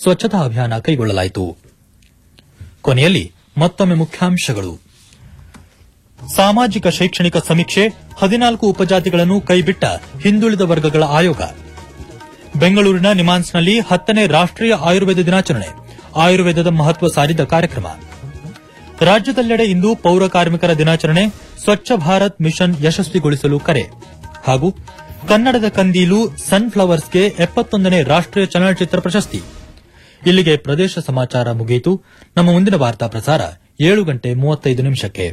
ಸ್ವಚ್ಛತಾ ಅಭಿಯಾನ ಕೈಗೊಳ್ಳಲಾಯಿತು ಕೊನೆಯಲ್ಲಿ ಮತ್ತೊಮ್ಮೆ ಮುಖ್ಯಾಂಶಗಳು ಸಾಮಾಜಿಕ ಶೈಕ್ಷಣಿಕ ಸಮೀಕ್ಷೆ ಹದಿನಾಲ್ಕು ಉಪಜಾತಿಗಳನ್ನು ಕೈಬಿಟ್ಟ ಹಿಂದುಳಿದ ವರ್ಗಗಳ ಆಯೋಗ ಬೆಂಗಳೂರಿನ ನಿಮಾನ್ಸ್ನಲ್ಲಿ ಹತ್ತನೇ ರಾಷ್ಟೀಯ ಆಯುರ್ವೇದ ದಿನಾಚರಣೆ ಆಯುರ್ವೇದದ ಮಹತ್ವ ಸಾರಿದ ಕಾರ್ಯಕ್ರಮ ರಾಜ್ಯದೆಲ್ಲೆಡೆ ಇಂದು ಪೌರ ಕಾರ್ಮಿಕರ ದಿನಾಚರಣೆ ಸ್ವಚ್ಛ ಭಾರತ್ ಮಿಷನ್ ಯಶಸ್ವಿಗೊಳಿಸಲು ಕರೆ ಹಾಗೂ ಕನ್ನಡದ ಕಂದೀಲು ಸನ್ಫ್ಲವರ್ಸ್ಗೆ ಎಪ್ಪತ್ತೊಂದನೇ ರಾಷ್ಟೀಯ ಚಲನಚಿತ್ರ ಪ್ರಶಸ್ತಿ ಇಲ್ಲಿಗೆ ಪ್ರದೇಶ ಸಮಾಚಾರ ಮುಗಿಯಿತು ನಮ್ಮ ಮುಂದಿನ ವಾರ್ತಾ ಪ್ರಸಾರ ಏಳು ಗಂಟೆ ಮೂವತ್ತೈದು ನಿಮಿಷಕ್ಕೆ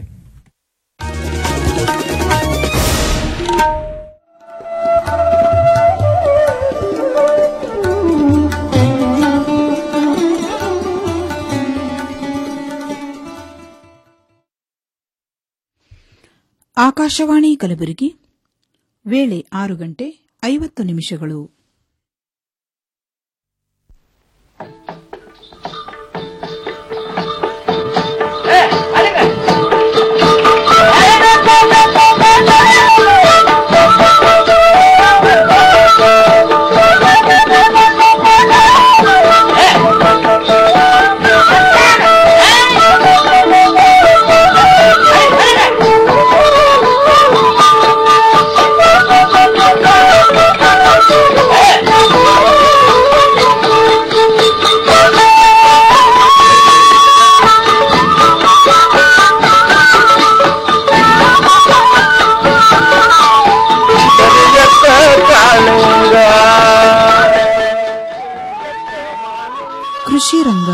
ಆಕಾಶವಾಣಿ ಕಲಬುರಗಿ ವೇಳೆ ಆರು ಗಂಟೆ ಐವತ್ತು ನಿಮಿಷಗಳು ಕೃಷಿ ರಂಗ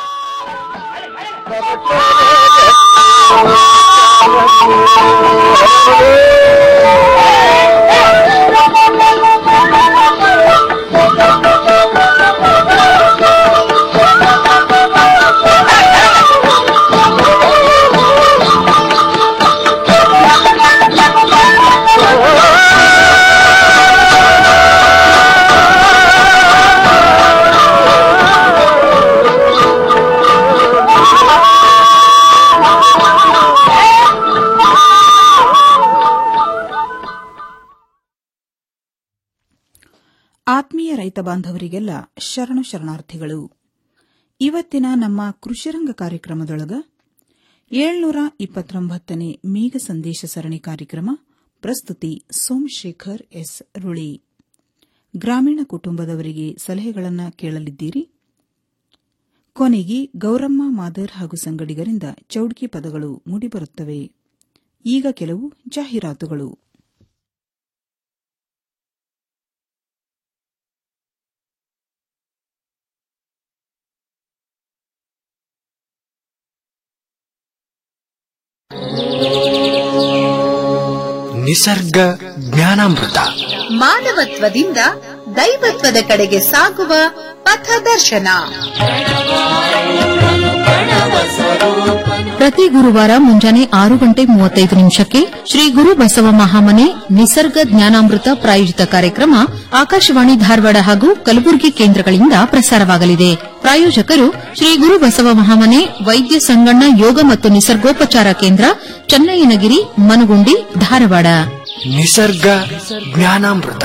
ಆತ್ಮೀಯ ರೈತ ಬಾಂಧವರಿಗೆಲ್ಲ ಶರಣು ಶರಣಾರ್ಥಿಗಳು ಇವತ್ತಿನ ನಮ್ಮ ಕೃಷಿರಂಗ ಕಾರ್ಯಕ್ರಮದೊಳಗ ಏಳ್ನೂರ ಇಪ್ಪತ್ತೊಂಬತ್ತನೇ ಮೇಘ ಸಂದೇಶ ಸರಣಿ ಕಾರ್ಯಕ್ರಮ ಪ್ರಸ್ತುತಿ ಸೋಮಶೇಖರ್ ಎಸ್ ರುಳಿ ಗ್ರಾಮೀಣ ಕುಟುಂಬದವರಿಗೆ ಸಲಹೆಗಳನ್ನು ಕೇಳಲಿದ್ದೀರಿ ಕೊನೆಗೆ ಗೌರಮ್ಮ ಮಾದರ್ ಹಾಗೂ ಸಂಗಡಿಗರಿಂದ ಚೌಡ್ಕಿ ಪದಗಳು ಮೂಡಿಬರುತ್ತವೆ ಈಗ ಕೆಲವು ಜಾಹೀರಾತುಗಳು ನಿಸರ್ಗ ಜ್ಞಾನಾಮೃತ ಮಾನವತ್ವದಿಂದ ದೈವತ್ವದ ಕಡೆಗೆ ಸಾಗುವ ಪಥದರ್ಶನ ಪ್ರತಿ ಗುರುವಾರ ಮುಂಜಾನೆ ಆರು ಗಂಟೆ ಮೂವತ್ತೈದು ನಿಮಿಷಕ್ಕೆ ಶ್ರೀ ಗುರು ಬಸವ ಮಹಾಮನೆ ನಿಸರ್ಗ ಜ್ಞಾನಾಮೃತ ಪ್ರಾಯೋಜಿತ ಕಾರ್ಯಕ್ರಮ ಆಕಾಶವಾಣಿ ಧಾರವಾಡ ಹಾಗೂ ಕಲಬುರಗಿ ಕೇಂದ್ರಗಳಿಂದ ಪ್ರಸಾರವಾಗಲಿದೆ ಪ್ರಾಯೋಜಕರು ಶ್ರೀ ಗುರು ಬಸವ ಮಹಾಮನೆ ವೈದ್ಯ ಸಂಗಣ್ಣ ಯೋಗ ಮತ್ತು ನಿಸರ್ಗೋಪಚಾರ ಕೇಂದ್ರ ಚನ್ನಯ್ಯನಗಿರಿ ಮನಗುಂಡಿ ಧಾರವಾಡ ನಿಸರ್ಗ ಜ್ಞಾನಾಮೃತ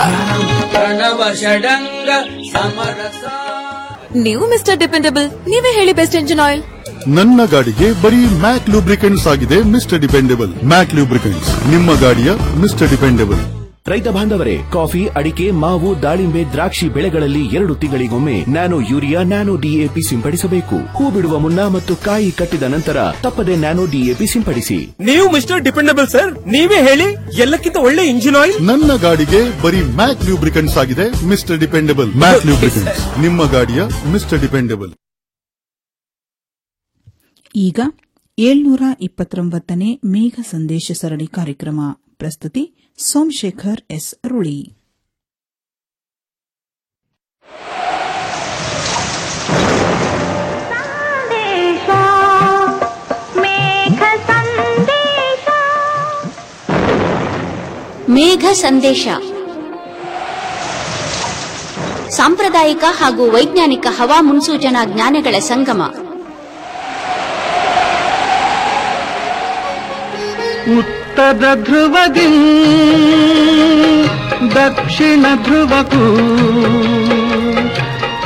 ನೀವು ಮಿಸ್ಟರ್ ಡಿಪೆಂಡಬಲ್ ನೀವೇ ಹೇಳಿ ಬೆಸ್ಟ್ ಎಂಜಿನ್ ಆಯಿಲ್ ನನ್ನ ಗಾಡಿಗೆ ಬರೀ ಮ್ಯಾಕ್ ಲೂಬ್ರಿಕೆಂಟ್ಸ್ ಆಗಿದೆ ಮಿಸ್ಟರ್ ಡಿಪೆಂಡೆಬಲ್ ಮ್ಯಾಕ್ ಲೂಬ್ರಿಕೆಂಟ್ಸ್ ನಿಮ್ಮ ಗಾಡಿಯ ಮಿಸ್ಟರ್ ಡಿಪೆಂಡೆಬಲ್ ರೈತ ಬಾಂಧವರೇ ಕಾಫಿ ಅಡಿಕೆ ಮಾವು ದಾಳಿಂಬೆ ದ್ರಾಕ್ಷಿ ಬೆಳೆಗಳಲ್ಲಿ ಎರಡು ತಿಂಗಳಿಗೊಮ್ಮೆ ನ್ಯಾನೋ ಯೂರಿಯಾ ನ್ಯಾನೋ ಡಿಎಪಿ ಸಿಂಪಡಿಸಬೇಕು ಹೂ ಬಿಡುವ ಮುನ್ನ ಮತ್ತು ಕಾಯಿ ಕಟ್ಟಿದ ನಂತರ ತಪ್ಪದೆ ನ್ಯಾನೋ ಡಿಎಪಿ ಸಿಂಪಡಿಸಿ ನೀವು ಮಿಸ್ಟರ್ ಡಿಪೆಂಡಬಲ್ ಸರ್ ನೀವೇ ಹೇಳಿ ಎಲ್ಲಕ್ಕಿಂತ ಒಳ್ಳೆ ಇಂಜಿನ್ ಆಯಿಲ್ ನನ್ನ ಗಾಡಿಗೆ ಬರೀ ಮ್ಯಾಕ್ ಲೂಬ್ರಿಕೆಂಟ್ಸ್ ಆಗಿದೆ ಮಿಸ್ಟರ್ ಡಿಪೆಂಡೆಬಲ್ ಮ್ಯಾಕ್ ಲೂಬ್ರಿಕೆಂಟ್ಸ್ ನಿಮ್ಮ ಗಾಡಿಯ ಮಿಸ್ಟರ್ ಡಿಪೆಂಡೆಬಲ್ ಈಗ ಏಳ್ನೂರ ಇಪ್ಪತ್ತೊಂಬತ್ತನೇ ಮೇಘ ಸಂದೇಶ ಸರಣಿ ಕಾರ್ಯಕ್ರಮ ಪ್ರಸ್ತುತಿ ಸೋಮಶೇಖರ್ ಎಸ್ ರುಳಿ ಮೇಘ ಸಂದೇಶ ಸಾಂಪ್ರದಾಯಿಕ ಹಾಗೂ ವೈಜ್ಞಾನಿಕ ಹವಾ ಮುನ್ಸೂಚನಾ ಜ್ಞಾನಗಳ ಸಂಗಮ ಉತ್ತರ ಧ್ರುವದಿ ದಕ್ಷಿಣ ಧ್ರುವಕ್ಕೂ ಚುಂಬ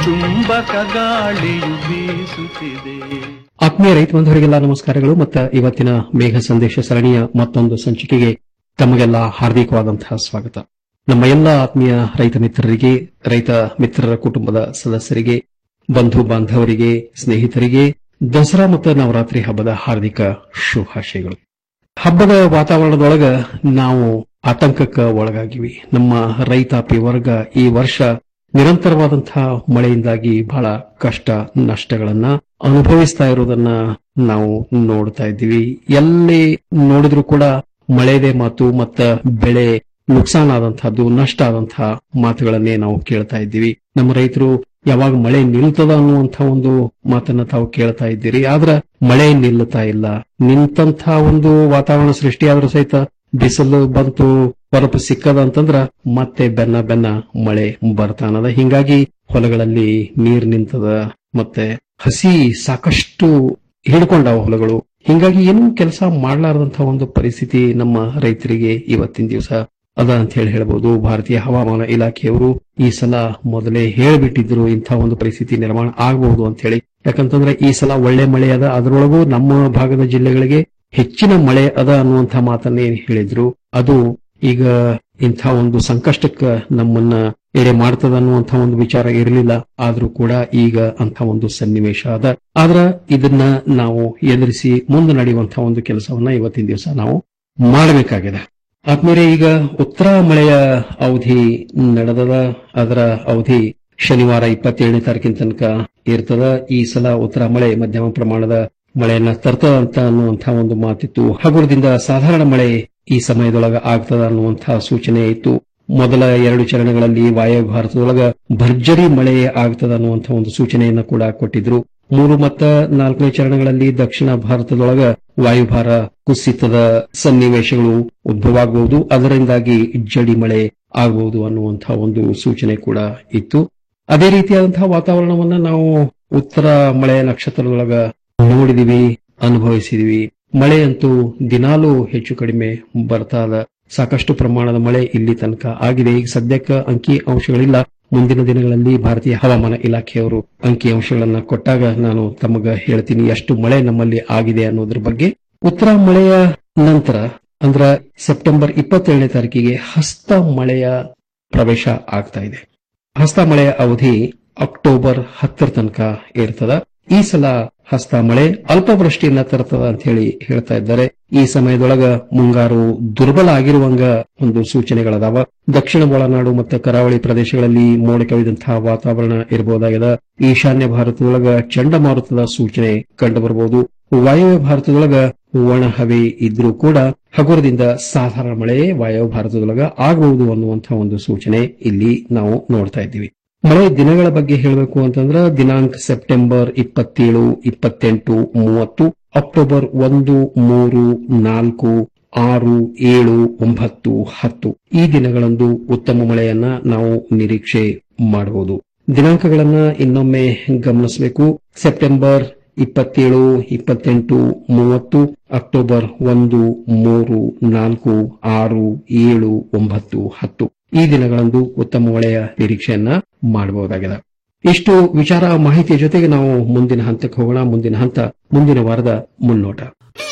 ಚುಂಬಕ ಗಾಳಿಯು ಬೀಸುತ್ತಿದೆ ಆತ್ಮೀಯ ರೈತ ಬಂಧುವರಿಗೆಲ್ಲ ನಮಸ್ಕಾರಗಳು ಮತ್ತು ಇವತ್ತಿನ ಮೇಘ ಸಂದೇಶ ಸರಣಿಯ ಮತ್ತೊಂದು ಸಂಚಿಕೆಗೆ ತಮಗೆಲ್ಲ ಹಾರ್ದಿಕವಾದಂತಹ ಸ್ವಾಗತ ನಮ್ಮ ಎಲ್ಲ ಆತ್ಮೀಯ ರೈತ ಮಿತ್ರರಿಗೆ ರೈತ ಮಿತ್ರರ ಕುಟುಂಬದ ಸದಸ್ಯರಿಗೆ ಬಂಧು ಬಾಂಧವರಿಗೆ ಸ್ನೇಹಿತರಿಗೆ ದಸರಾ ಮತ್ತು ನವರಾತ್ರಿ ಹಬ್ಬದ ಹಾರ್ದಿಕ ಶುಭಾಶಯಗಳು ಹಬ್ಬದ ವಾತಾವರಣದೊಳಗ ನಾವು ಆತಂಕಕ್ಕೆ ಒಳಗಾಗಿವಿ ನಮ್ಮ ರೈತಾಪಿ ವರ್ಗ ಈ ವರ್ಷ ನಿರಂತರವಾದಂತಹ ಮಳೆಯಿಂದಾಗಿ ಬಹಳ ಕಷ್ಟ ನಷ್ಟಗಳನ್ನ ಅನುಭವಿಸ್ತಾ ಇರೋದನ್ನ ನಾವು ನೋಡ್ತಾ ಇದ್ದೀವಿ ಎಲ್ಲಿ ನೋಡಿದ್ರು ಕೂಡ ಮಳೆದೇ ಮಾತು ಮತ್ತ ಬೆಳೆ ನುಕ್ಸಾನ್ ಆದಂತಹದ್ದು ನಷ್ಟ ಆದಂತಹ ಮಾತುಗಳನ್ನೇ ನಾವು ಕೇಳ್ತಾ ಇದ್ದೀವಿ ನಮ್ಮ ರೈತರು ಯಾವಾಗ ಮಳೆ ನಿಲ್ತದ ಅನ್ನುವಂತ ಒಂದು ಮಾತನ್ನ ತಾವು ಕೇಳ್ತಾ ಇದ್ದೀರಿ ಆದ್ರ ಮಳೆ ನಿಲ್ಲುತ್ತಾ ಇಲ್ಲ ನಿಂತಹ ಒಂದು ವಾತಾವರಣ ಸೃಷ್ಟಿಯಾದ್ರೂ ಸಹಿತ ಬಿಸಿಲು ಬಂತು ಹೊರಪು ಸಿಕ್ಕದ ಅಂತಂದ್ರ ಮತ್ತೆ ಬೆನ್ನ ಬೆನ್ನ ಮಳೆ ಬರ್ತಾನದ ಹಿಂಗಾಗಿ ಹೊಲಗಳಲ್ಲಿ ನೀರ್ ನಿಂತದ ಮತ್ತೆ ಹಸಿ ಸಾಕಷ್ಟು ಹಿಡ್ಕೊಂಡಾವ ಹೊಲಗಳು ಹಿಂಗಾಗಿ ಏನೂ ಕೆಲಸ ಮಾಡಲಾರದಂತಹ ಒಂದು ಪರಿಸ್ಥಿತಿ ನಮ್ಮ ರೈತರಿಗೆ ಇವತ್ತಿನ ದಿವಸ ಅದ ಅಂತ ಹೇಳಿ ಹೇಳ್ಬೋದು ಭಾರತೀಯ ಹವಾಮಾನ ಇಲಾಖೆಯವರು ಈ ಸಲ ಮೊದಲೇ ಹೇಳ್ಬಿಟ್ಟಿದ್ರು ಇಂಥ ಒಂದು ಪರಿಸ್ಥಿತಿ ನಿರ್ಮಾಣ ಆಗಬಹುದು ಅಂತ ಹೇಳಿ ಯಾಕಂತಂದ್ರೆ ಈ ಸಲ ಒಳ್ಳೆ ಮಳೆ ಅದ ಅದರೊಳಗೂ ನಮ್ಮ ಭಾಗದ ಜಿಲ್ಲೆಗಳಿಗೆ ಹೆಚ್ಚಿನ ಮಳೆ ಅದ ಅನ್ನುವಂಥ ಮಾತನ್ನೇ ಹೇಳಿದ್ರು ಅದು ಈಗ ಇಂಥ ಒಂದು ಸಂಕಷ್ಟಕ್ಕೆ ನಮ್ಮನ್ನ ಎಡೆ ಮಾಡ್ತದ ಅನ್ನುವಂಥ ಒಂದು ವಿಚಾರ ಇರಲಿಲ್ಲ ಆದ್ರೂ ಕೂಡ ಈಗ ಅಂತ ಒಂದು ಸನ್ನಿವೇಶ ಅದ ಆದ್ರ ಇದನ್ನ ನಾವು ಎದುರಿಸಿ ಮುಂದೆ ನಡೆಯುವಂತಹ ಒಂದು ಕೆಲಸವನ್ನ ಇವತ್ತಿನ ದಿವಸ ನಾವು ಮಾಡಬೇಕಾಗಿದೆ ಆದ್ಮೇಲೆ ಈಗ ಉತ್ತರ ಮಳೆಯ ಅವಧಿ ನಡೆದದ ಅದರ ಅವಧಿ ಶನಿವಾರ ಇಪ್ಪತ್ತೇಳನೇ ತಾರೀಕಿನ ತನಕ ಇರ್ತದ ಈ ಸಲ ಉತ್ತರ ಮಳೆ ಮಧ್ಯಮ ಪ್ರಮಾಣದ ಮಳೆಯನ್ನ ತರ್ತದ ಅಂತ ಅನ್ನುವಂತಹ ಒಂದು ಮಾತಿತ್ತು ಹಗುರದಿಂದ ಸಾಧಾರಣ ಮಳೆ ಈ ಸಮಯದೊಳಗ ಆಗ್ತದ ಅನ್ನುವಂತಹ ಸೂಚನೆ ಇತ್ತು ಮೊದಲ ಎರಡು ಚರಣಗಳಲ್ಲಿ ವಾಯವ್ಯ ಭಾರತದೊಳಗ ಭರ್ಜರಿ ಮಳೆ ಆಗ್ತದ ಅನ್ನುವಂತಹ ಒಂದು ಸೂಚನೆಯನ್ನ ಕೂಡ ಕೊಟ್ಟಿದ್ರು ಮೂರು ಮತ್ತು ನಾಲ್ಕನೇ ಚರಣಗಳಲ್ಲಿ ದಕ್ಷಿಣ ಭಾರತದೊಳಗ ವಾಯುಭಾರ ಕುಸಿತದ ಸನ್ನಿವೇಶಗಳು ಉದ್ಭವ ಆಗಬಹುದು ಅದರಿಂದಾಗಿ ಜಡಿ ಮಳೆ ಆಗಬಹುದು ಅನ್ನುವಂತಹ ಒಂದು ಸೂಚನೆ ಕೂಡ ಇತ್ತು ಅದೇ ರೀತಿಯಾದಂತಹ ವಾತಾವರಣವನ್ನ ನಾವು ಉತ್ತರ ಮಳೆಯ ನಕ್ಷತ್ರದೊಳಗ ನೋಡಿದಿವಿ ಅನುಭವಿಸಿದಿವಿ ಮಳೆ ಅಂತೂ ದಿನಾಲೂ ಹೆಚ್ಚು ಕಡಿಮೆ ಬರ್ತಾ ಇದ ಸಾಕಷ್ಟು ಪ್ರಮಾಣದ ಮಳೆ ಇಲ್ಲಿ ತನಕ ಆಗಿದೆ ಈಗ ಸದ್ಯಕ್ಕೆ ಅಂಕಿ ಅಂಶಗಳಿಲ್ಲ ಮುಂದಿನ ದಿನಗಳಲ್ಲಿ ಭಾರತೀಯ ಹವಾಮಾನ ಇಲಾಖೆಯವರು ಅಂಕಿ ಅಂಶಗಳನ್ನ ಕೊಟ್ಟಾಗ ನಾನು ತಮಗ ಹೇಳ್ತೀನಿ ಎಷ್ಟು ಮಳೆ ನಮ್ಮಲ್ಲಿ ಆಗಿದೆ ಅನ್ನೋದ್ರ ಬಗ್ಗೆ ಉತ್ತರ ಮಳೆಯ ನಂತರ ಅಂದ್ರ ಸೆಪ್ಟೆಂಬರ್ ಇಪ್ಪತ್ತೇಳನೇ ತಾರೀಕಿಗೆ ಹಸ್ತ ಮಳೆಯ ಪ್ರವೇಶ ಆಗ್ತಾ ಇದೆ ಹಸ್ತ ಮಳೆಯ ಅವಧಿ ಅಕ್ಟೋಬರ್ ಹತ್ತರ ತನಕ ಇರ್ತದ ಈ ಸಲ ಹಸ್ತ ಮಳೆ ಅಲ್ಪವೃಷ್ಟಿಯನ್ನ ತರ್ತದ ಅಂತ ಹೇಳಿ ಹೇಳ್ತಾ ಇದ್ದಾರೆ ಈ ಸಮಯದೊಳಗ ಮುಂಗಾರು ದುರ್ಬಲ ಆಗಿರುವಂಗ ಒಂದು ಸೂಚನೆಗಳದಾವ ದಕ್ಷಿಣ ಒಳನಾಡು ಮತ್ತು ಕರಾವಳಿ ಪ್ರದೇಶಗಳಲ್ಲಿ ಮೋಡ ಕವಿದಂತಹ ವಾತಾವರಣ ಇರಬಹುದಾಗಿದೆ ಈಶಾನ್ಯ ಭಾರತದೊಳಗ ಚಂಡಮಾರುತದ ಸೂಚನೆ ಕಂಡು ಬರಬಹುದು ವಾಯವ್ಯ ಭಾರತದೊಳಗ ಒಣ ಹವೆ ಇದ್ರೂ ಕೂಡ ಹಗುರದಿಂದ ಸಾಧಾರಣ ಮಳೆ ವಾಯವ್ಯ ಭಾರತದೊಳಗ ಆಗಬಹುದು ಅನ್ನುವಂತಹ ಒಂದು ಸೂಚನೆ ಇಲ್ಲಿ ನಾವು ನೋಡ್ತಾ ಇದ್ದೀವಿ ಮಳೆ ದಿನಗಳ ಬಗ್ಗೆ ಹೇಳಬೇಕು ಅಂತಂದ್ರ ದಿನಾಂಕ ಸೆಪ್ಟೆಂಬರ್ ಇಪ್ಪತ್ತೇಳು ಇಪ್ಪತ್ತೆಂಟು ಮೂವತ್ತು ಅಕ್ಟೋಬರ್ ಒಂದು ಮೂರು ನಾಲ್ಕು ಆರು ಏಳು ಒಂಬತ್ತು ಹತ್ತು ಈ ದಿನಗಳಂದು ಉತ್ತಮ ಮಳೆಯನ್ನ ನಾವು ನಿರೀಕ್ಷೆ ಮಾಡಬಹುದು ದಿನಾಂಕಗಳನ್ನ ಇನ್ನೊಮ್ಮೆ ಗಮನಿಸಬೇಕು ಸೆಪ್ಟೆಂಬರ್ ಇಪ್ಪತ್ತೇಳು ಇಪ್ಪತ್ತೆಂಟು ಮೂವತ್ತು ಅಕ್ಟೋಬರ್ ಒಂದು ಮೂರು ನಾಲ್ಕು ಆರು ಏಳು ಒಂಬತ್ತು ಹತ್ತು ಈ ದಿನಗಳಂದು ಉತ್ತಮ ಮಳೆಯ ನಿರೀಕ್ಷೆಯನ್ನ ಮಾಡಬಹುದಾಗಿದೆ ಇಷ್ಟು ವಿಚಾರ ಮಾಹಿತಿಯ ಜೊತೆಗೆ ನಾವು ಮುಂದಿನ ಹಂತಕ್ಕೆ ಹೋಗೋಣ ಮುಂದಿನ ಹಂತ ಮುಂದಿನ ವಾರದ ಮುನ್ನೋಟ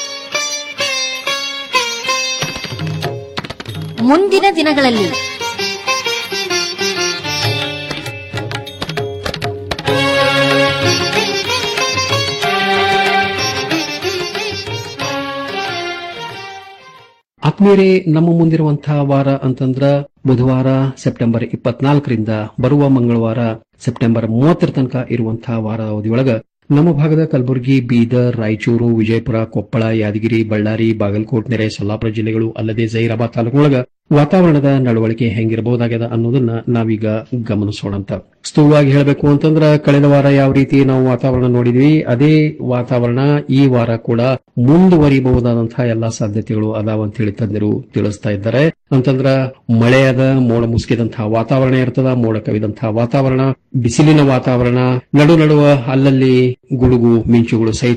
ಮುಂದಿನ ದಿನಗಳಲ್ಲಿ ಆತ್ಮೀಯರೇ ನಮ್ಮ ಮುಂದಿರುವಂತಹ ವಾರ ಅಂತಂದ್ರ ಬುಧವಾರ ಸೆಪ್ಟೆಂಬರ್ ಇಪ್ಪತ್ನಾಲ್ಕರಿಂದ ಬರುವ ಮಂಗಳವಾರ ಸೆಪ್ಟೆಂಬರ್ ಮೂವತ್ತರ ತನಕ ಇರುವಂತಹ ವಾರ ಅವಧಿಯೊಳಗ ನಮ್ಮ ಭಾಗದ ಕಲಬುರಗಿ ಬೀದರ್ ರಾಯಚೂರು ವಿಜಯಪುರ ಕೊಪ್ಪಳ ಯಾದಗಿರಿ ಬಳ್ಳಾರಿ ಬಾಗಲಕೋಟ್ ನೆರೆ ಸೊಲ್ಲಾಪುರ ಜಿಲ್ಲೆಗಳು ಅಲ್ಲದೆ ಜೈರಾಬಾದ್ ತಾಲೂಕಿನೊಳಗ ವಾತಾವರಣದ ನಡವಳಿಕೆ ಹೆಂಗಿರಬಹುದಾಗ್ಯದ ಅನ್ನೋದನ್ನ ನಾವೀಗ ಗಮನಿಸೋಣಂತ ಸ್ಥೂಲವಾಗಿ ಹೇಳಬೇಕು ಅಂತಂದ್ರ ಕಳೆದ ವಾರ ಯಾವ ರೀತಿ ನಾವು ವಾತಾವರಣ ನೋಡಿದ್ವಿ ಅದೇ ವಾತಾವರಣ ಈ ವಾರ ಕೂಡ ಮುಂದುವರಿಬಹುದಾದಂತಹ ಎಲ್ಲಾ ಸಾಧ್ಯತೆಗಳು ಅದಾವ ಅಂತ ಹೇಳಿ ತಜ್ಞರು ತಿಳಿಸ್ತಾ ಇದ್ದಾರೆ ಅಂತಂದ್ರ ಮಳೆಯಾದ ಮೋಡ ಮುಸುಕಿದಂತಹ ವಾತಾವರಣ ಇರ್ತದ ಮೋಡ ಕವಿದಂತಹ ವಾತಾವರಣ ಬಿಸಿಲಿನ ವಾತಾವರಣ ನಡು ನಡುವ ಅಲ್ಲಲ್ಲಿ ಗುಡುಗು ಮಿಂಚುಗಳು ಸಹಿತ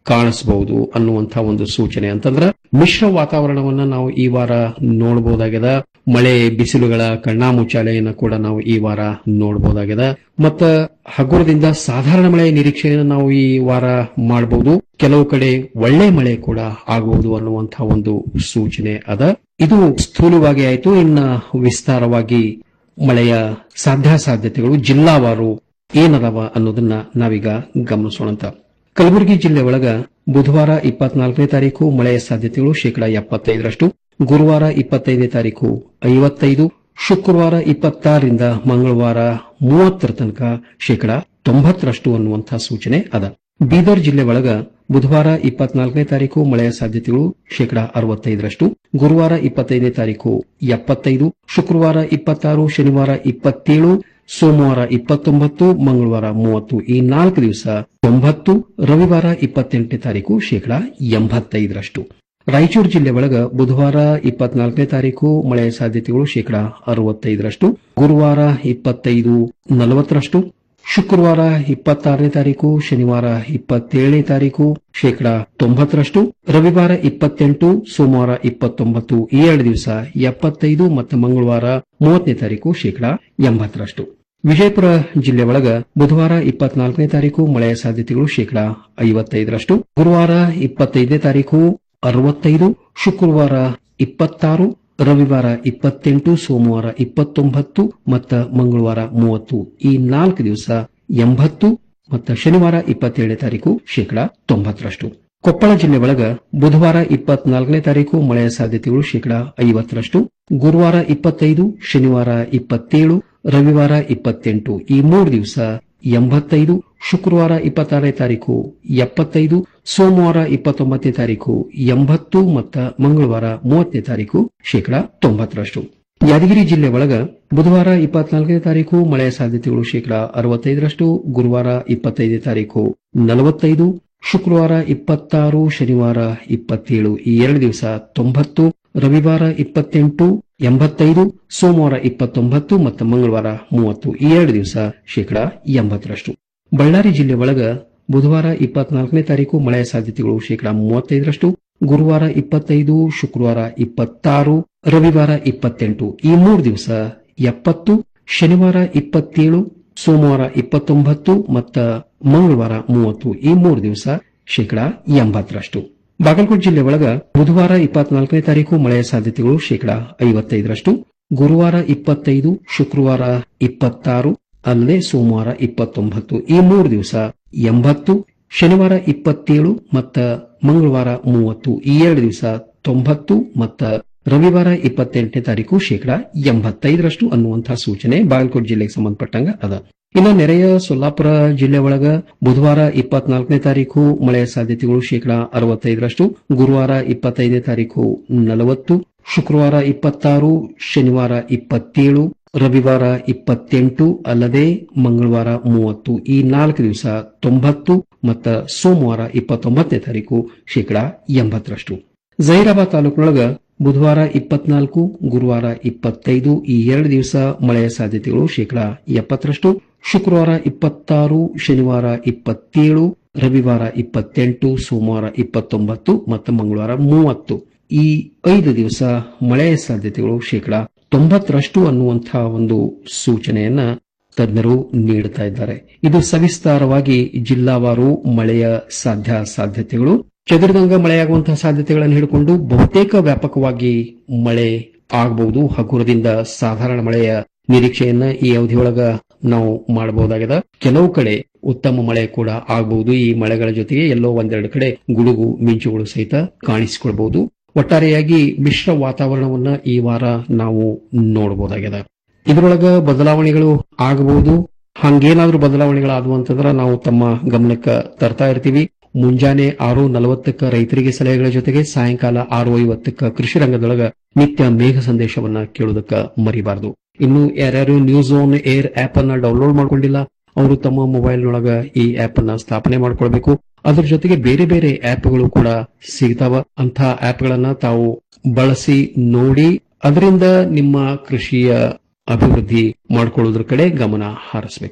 ಕಾಣಿಸಬಹುದು ಅನ್ನುವಂಥ ಒಂದು ಸೂಚನೆ ಅಂತಂದ್ರ ಮಿಶ್ರ ವಾತಾವರಣವನ್ನ ನಾವು ಈ ವಾರ ನೋಡಬಹುದಾಗ್ಯದ ಮಳೆ ಬಿಸಿಲುಗಳ ಕಣ್ಣಾಮುಚ್ಚಾಲೆಯನ್ನ ಕೂಡ ನಾವು ಈ ವಾರ ನೋಡಬಹುದಾಗ್ಯದ ಮತ್ತ ಹಗುರದಿಂದ ಸಾಧಾರಣ ಮಳೆ ನಿರೀಕ್ಷೆಯನ್ನು ನಾವು ಈ ವಾರ ಮಾಡಬಹುದು ಕೆಲವು ಕಡೆ ಒಳ್ಳೆ ಮಳೆ ಕೂಡ ಆಗಬಹುದು ಅನ್ನುವಂಥ ಒಂದು ಸೂಚನೆ ಅದ ಇದು ಸ್ಥೂಲವಾಗಿ ಆಯಿತು ಇನ್ನ ವಿಸ್ತಾರವಾಗಿ ಮಳೆಯ ಸಾಧ್ಯಾಸಾಧ್ಯತೆಗಳು ಜಿಲ್ಲಾವಾರು ಏನದವ ಅನ್ನೋದನ್ನ ನಾವೀಗ ಗಮನಿಸೋಣಂತ ಕಲಬುರಗಿ ಜಿಲ್ಲೆ ಒಳಗ ಬುಧವಾರ ಇಪ್ಪತ್ನಾಲ್ಕನೇ ತಾರೀಕು ಮಳೆಯ ಸಾಧ್ಯತೆಗಳು ಶೇಕಡಾ ಎಪ್ಪತ್ತೈದರಷ್ಟು ಗುರುವಾರ ಇಪ್ಪತ್ತೈದನೇ ತಾರೀಕು ಐವತ್ತೈದು ಶುಕ್ರವಾರ ಇಪ್ಪತ್ತಾರರಿಂದ ಮಂಗಳವಾರ ಮೂವತ್ತರ ತನಕ ಶೇಕಡಾ ತೊಂಬತ್ತರಷ್ಟು ಅನ್ನುವಂಥ ಸೂಚನೆ ಅದ ಬೀದರ್ ಜಿಲ್ಲೆ ಒಳಗ ಬುಧವಾರ ಇಪ್ಪತ್ನಾಲ್ಕನೇ ತಾರೀಕು ಮಳೆಯ ಸಾಧ್ಯತೆಗಳು ಶೇಕಡಾ ಅರವತ್ತೈದರಷ್ಟು ಗುರುವಾರ ಇಪ್ಪತ್ತೈದನೇ ತಾರೀಕು ಎಪ್ಪತ್ತೈದು ಶುಕ್ರವಾರ ಇಪ್ಪತ್ತಾರು ಶನಿವಾರ ಇಪ್ಪತ್ತೇಳು ಸೋಮವಾರ ಇಪ್ಪತ್ತೊಂಬತ್ತು ಮಂಗಳವಾರ ಮೂವತ್ತು ಈ ನಾಲ್ಕು ದಿವಸ ತೊಂಬತ್ತು ರವಿವಾರ ಇಪ್ಪತ್ತೆಂಟನೇ ತಾರೀಕು ಶೇಕಡಾ ಎಂಬತ್ತೈದರಷ್ಟು ರಾಯಚೂರು ಜಿಲ್ಲೆ ಒಳಗ ಬುಧವಾರ ಇಪ್ಪತ್ನಾಲ್ಕನೇ ತಾರೀಕು ಮಳೆಯ ಸಾಧ್ಯತೆಗಳು ಶೇಕಡಾ ಅರವತ್ತೈದರಷ್ಟು ಗುರುವಾರ ಇಪ್ಪತ್ತೈದು ನಲವತ್ತರಷ್ಟು ಶುಕ್ರವಾರ ಇಪ್ಪತ್ತಾರನೇ ತಾರೀಕು ಶನಿವಾರ ಇಪ್ಪತ್ತೇಳನೇ ತಾರೀಕು ಶೇಕಡಾ ತೊಂಬತ್ತರಷ್ಟು ರವಿವಾರ ಇಪ್ಪತ್ತೆಂಟು ಸೋಮವಾರ ಇಪ್ಪತ್ತೊಂಬತ್ತು ಈ ಎರಡು ದಿವಸ ಎಪ್ಪತ್ತೈದು ಮತ್ತು ಮಂಗಳವಾರ ಮೂವತ್ತನೇ ತಾರೀಕು ಶೇಕಡಾ ಎಂಬತ್ತರಷ್ಟು ವಿಜಯಪುರ ಜಿಲ್ಲೆ ಒಳಗ ಬುಧವಾರ ಇಪ್ಪತ್ನಾಲ್ಕನೇ ತಾರೀಕು ಮಳೆಯ ಸಾಧ್ಯತೆಗಳು ಶೇಕಡಾ ಐವತ್ತೈದರಷ್ಟು ಗುರುವಾರ ಇಪ್ಪತ್ತೈದನೇ ತಾರೀಕು ಅರವತ್ತೈದು ಶುಕ್ರವಾರ ಇಪ್ಪತ್ತಾರು ರವಿವಾರ ಇಪ್ಪತ್ತೆಂಟು ಸೋಮವಾರ ಇಪ್ಪತ್ತೊಂಬತ್ತು ಮತ್ತು ಮಂಗಳವಾರ ಮೂವತ್ತು ಈ ನಾಲ್ಕು ದಿವಸ ಎಂಬತ್ತು ಮತ್ತು ಶನಿವಾರ ಇಪ್ಪತ್ತೇಳನೇ ತಾರೀಕು ಶೇಕಡಾ ತೊಂಬತ್ತರಷ್ಟು ಕೊಪ್ಪಳ ಜಿಲ್ಲೆ ಒಳಗ ಬುಧವಾರ ಇಪ್ಪತ್ನಾಲ್ಕನೇ ತಾರೀಕು ಮಳೆಯ ಸಾಧ್ಯತೆಗಳು ಶೇಕಡಾ ಐವತ್ತರಷ್ಟು ಗುರುವಾರ ಇಪ್ಪತ್ತೈದು ಶನಿವಾರ ಇಪ್ಪತ್ತೇಳು ರವಿವಾರ ಇಪ್ಪತ್ತೆಂಟು ಈ ಮೂರು ದಿವಸ ಎಂಬತ್ತೈದು ಶುಕ್ರವಾರ ಇಪ್ಪತ್ತಾರನೇ ತಾರೀಕು ಎಪ್ಪತ್ತೈದು ಸೋಮವಾರ ಇಪ್ಪತ್ತೊಂಬತ್ತನೇ ತಾರೀಕು ಎಂಬತ್ತು ಮತ್ತು ಮಂಗಳವಾರ ಮೂವತ್ತನೇ ತಾರೀಕು ಶೇಕಡಾ ತೊಂಬತ್ತರಷ್ಟು ಯಾದಗಿರಿ ಜಿಲ್ಲೆ ಒಳಗ ಬುಧವಾರ ಇಪ್ಪತ್ನಾಲ್ಕನೇ ತಾರೀಕು ಮಳೆಯ ಸಾಧ್ಯತೆಗಳು ಶೇಕಡಾ ಅರವತ್ತೈದರಷ್ಟು ಗುರುವಾರ ಇಪ್ಪತ್ತೈದನೇ ತಾರೀಕು ನಲವತ್ತೈದು ಶುಕ್ರವಾರ ಇಪ್ಪತ್ತಾರು ಶನಿವಾರ ಇಪ್ಪತ್ತೇಳು ಈ ಎರಡು ದಿವಸ ತೊಂಬತ್ತು ರವಿವಾರ ಇಪ್ಪತ್ತೆಂಟು ಎಂಬತ್ತೈದು ಸೋಮವಾರ ಇಪ್ಪತ್ತೊಂಬತ್ತು ಮತ್ತು ಮಂಗಳವಾರ ಮೂವತ್ತು ಈ ಎರಡು ದಿವಸ ಶೇಕಡಾ ಎಂಬತ್ತರಷ್ಟು ಬಳ್ಳಾರಿ ಜಿಲ್ಲೆ ಒಳಗ ಬುಧವಾರ ಇಪ್ಪತ್ನಾಲ್ಕನೇ ತಾರೀಕು ಮಳೆಯ ಸಾಧ್ಯತೆಗಳು ಶೇಕಡಾ ಮೂವತ್ತೈದರಷ್ಟು ಗುರುವಾರ ಇಪ್ಪತ್ತೈದು ಶುಕ್ರವಾರ ಇಪ್ಪತ್ತಾರು ರವಿವಾರ ಇಪ್ಪತ್ತೆಂಟು ಈ ಮೂರು ದಿವಸ ಎಪ್ಪತ್ತು ಶನಿವಾರ ಇಪ್ಪತ್ತೇಳು ಸೋಮವಾರ ಇಪ್ಪತ್ತೊಂಬತ್ತು ಮತ್ತು ಮಂಗಳವಾರ ಮೂವತ್ತು ಈ ಮೂರು ದಿವಸ ಶೇಕಡಾ ಎಂಬತ್ತರಷ್ಟು ಬಾಗಲಕೋಟೆ ಜಿಲ್ಲೆ ಒಳಗ ಬುಧವಾರ ಇಪ್ಪತ್ನಾಲ್ಕನೇ ತಾರೀಕು ಮಳೆಯ ಸಾಧ್ಯತೆಗಳು ಶೇಕಡಾ ಐವತ್ತೈದರಷ್ಟು ಗುರುವಾರ ಇಪ್ಪತ್ತೈದು ಶುಕ್ರವಾರ ಇಪ್ಪತ್ತಾರು ಅಲ್ಲದೆ ಸೋಮವಾರ ಇಪ್ಪತ್ತೊಂಬತ್ತು ಈ ಮೂರು ದಿವಸ ಎಂಬತ್ತು ಶನಿವಾರ ಇಪ್ಪತ್ತೇಳು ಮತ್ತು ಮಂಗಳವಾರ ಮೂವತ್ತು ಈ ಎರಡು ದಿವಸ ತೊಂಬತ್ತು ಮತ್ತು ರವಿವಾರ ಇಪ್ಪತ್ತೆಂಟನೇ ತಾರೀಕು ಶೇಕಡಾ ಎಂಬತ್ತೈದರಷ್ಟು ಅನ್ನುವಂತಹ ಸೂಚನೆ ಬಾಗಲಕೋಟೆ ಜಿಲ್ಲೆಗೆ ಸಂಬಂಧಪಟ್ಟಂಗ ಅದ ಇನ್ನು ನೆರೆಯ ಸೊಲ್ಲಾಪುರ ಜಿಲ್ಲೆ ಒಳಗ ಬುಧವಾರ ಇಪ್ಪತ್ನಾಲ್ಕನೇ ತಾರೀಕು ಮಳೆಯ ಸಾಧ್ಯತೆಗಳು ಶೇಕಡಾ ಅರವತ್ತೈದರಷ್ಟು ಗುರುವಾರ ಇಪ್ಪತ್ತೈದನೇ ತಾರೀಕು ನಲವತ್ತು ಶುಕ್ರವಾರ ಇಪ್ಪತ್ತಾರು ಶನಿವಾರ ಇಪ್ಪತ್ತೇಳು ರವಿವಾರ ಇಪ್ಪತ್ತೆಂಟು ಅಲ್ಲದೆ ಮಂಗಳವಾರ ಮೂವತ್ತು ಈ ನಾಲ್ಕು ದಿವಸ ತೊಂಬತ್ತು ಮತ್ತು ಸೋಮವಾರ ಇಪ್ಪತ್ತೊಂಬತ್ತನೇ ತಾರೀಕು ಶೇಕಡಾ ಎಂಬತ್ತರಷ್ಟು ಜೈರಾಬಾದ್ ತಾಲೂಕಿನೊಳಗ ಬುಧವಾರ ಇಪ್ಪತ್ನಾಲ್ಕು ಗುರುವಾರ ಇಪ್ಪತ್ತೈದು ಈ ಎರಡು ದಿವಸ ಮಳೆಯ ಸಾಧ್ಯತೆಗಳು ಶೇಕಡಾ ಎಪ್ಪತ್ತರಷ್ಟು ಶುಕ್ರವಾರ ಇಪ್ಪತ್ತಾರು ಶನಿವಾರ ಇಪ್ಪತ್ತೇಳು ರವಿವಾರ ಇಪ್ಪತ್ತೆಂಟು ಸೋಮವಾರ ಇಪ್ಪತ್ತೊಂಬತ್ತು ಮತ್ತು ಮಂಗಳವಾರ ಮೂವತ್ತು ಈ ಐದು ದಿವಸ ಮಳೆಯ ಸಾಧ್ಯತೆಗಳು ಶೇಕಡಾ ತೊಂಬತ್ತರಷ್ಟು ಅನ್ನುವಂತಹ ಒಂದು ಸೂಚನೆಯನ್ನ ತಜ್ಞರು ನೀಡುತ್ತಾ ಇದ್ದಾರೆ ಇದು ಸವಿಸ್ತಾರವಾಗಿ ಜಿಲ್ಲಾವಾರು ಮಳೆಯ ಸಾಧ್ಯ ಸಾಧ್ಯತೆಗಳು ಚದುರಿದಂಗ ಮಳೆಯಾಗುವಂತಹ ಸಾಧ್ಯತೆಗಳನ್ನು ಹಿಡಿಕೊಂಡು ಬಹುತೇಕ ವ್ಯಾಪಕವಾಗಿ ಮಳೆ ಆಗಬಹುದು ಹಗುರದಿಂದ ಸಾಧಾರಣ ಮಳೆಯ ನಿರೀಕ್ಷೆಯನ್ನ ಈ ಅವಧಿಯೊಳಗ ನಾವು ಮಾಡಬಹುದಾಗಿದೆ ಕೆಲವು ಕಡೆ ಉತ್ತಮ ಮಳೆ ಕೂಡ ಆಗಬಹುದು ಈ ಮಳೆಗಳ ಜೊತೆಗೆ ಎಲ್ಲೋ ಒಂದೆರಡು ಕಡೆ ಗುಡುಗು ಮಿಂಚುಗಳು ಸಹಿತ ಕಾಣಿಸಿಕೊಳ್ಬಹುದು ಒಟ್ಟಾರೆಯಾಗಿ ಮಿಶ್ರ ವಾತಾವರಣವನ್ನ ಈ ವಾರ ನಾವು ನೋಡಬಹುದಾಗಿದೆ ಇದರೊಳಗ ಬದಲಾವಣೆಗಳು ಆಗಬಹುದು ಹಂಗೇನಾದ್ರೂ ಬದಲಾವಣೆಗಳಾದವು ಅಂತಂದ್ರೆ ನಾವು ತಮ್ಮ ಗಮನಕ್ಕೆ ತರ್ತಾ ಇರ್ತೀವಿ ಮುಂಜಾನೆ ಆರು ನಲವತ್ತಕ್ಕ ರೈತರಿಗೆ ಸಲಹೆಗಳ ಜೊತೆಗೆ ಸಾಯಂಕಾಲ ಆರು ಐವತ್ತಕ್ಕ ಕೃಷಿ ರಂಗದೊಳಗ ನಿತ್ಯ ಮೇಘ ಸಂದೇಶವನ್ನ ಕೇಳೋದಕ್ಕ ಮರಿಬಾರದು ಇನ್ನು ಯಾರ್ಯಾರು ನ್ಯೂಸ್ ಆನ್ ಏರ್ ಆಪ್ ಅನ್ನ ಡೌನ್ಲೋಡ್ ಮಾಡ್ಕೊಂಡಿಲ್ಲ ಅವರು ತಮ್ಮ ಮೊಬೈಲ್ ನೊಳಗ ಈ ಆಪ್ ಅನ್ನ ಸ್ಥಾಪನೆ ಮಾಡ್ಕೊಳ್ಬೇಕು ಅದ್ರ ಜೊತೆಗೆ ಬೇರೆ ಬೇರೆ ಆಪ್ಗಳು ಕೂಡ ಸಿಗ್ತಾವ ಅಂತ ಆಪ್ಗಳನ್ನ ತಾವು ಬಳಸಿ ನೋಡಿ ಅದರಿಂದ ನಿಮ್ಮ ಕೃಷಿಯ ಅಭಿವೃದ್ಧಿ ಮಾಡ್ಕೊಳ್ಳೋದ್ರ ಕಡೆ ಗಮನ ಹಾರಿಸಬೇಕು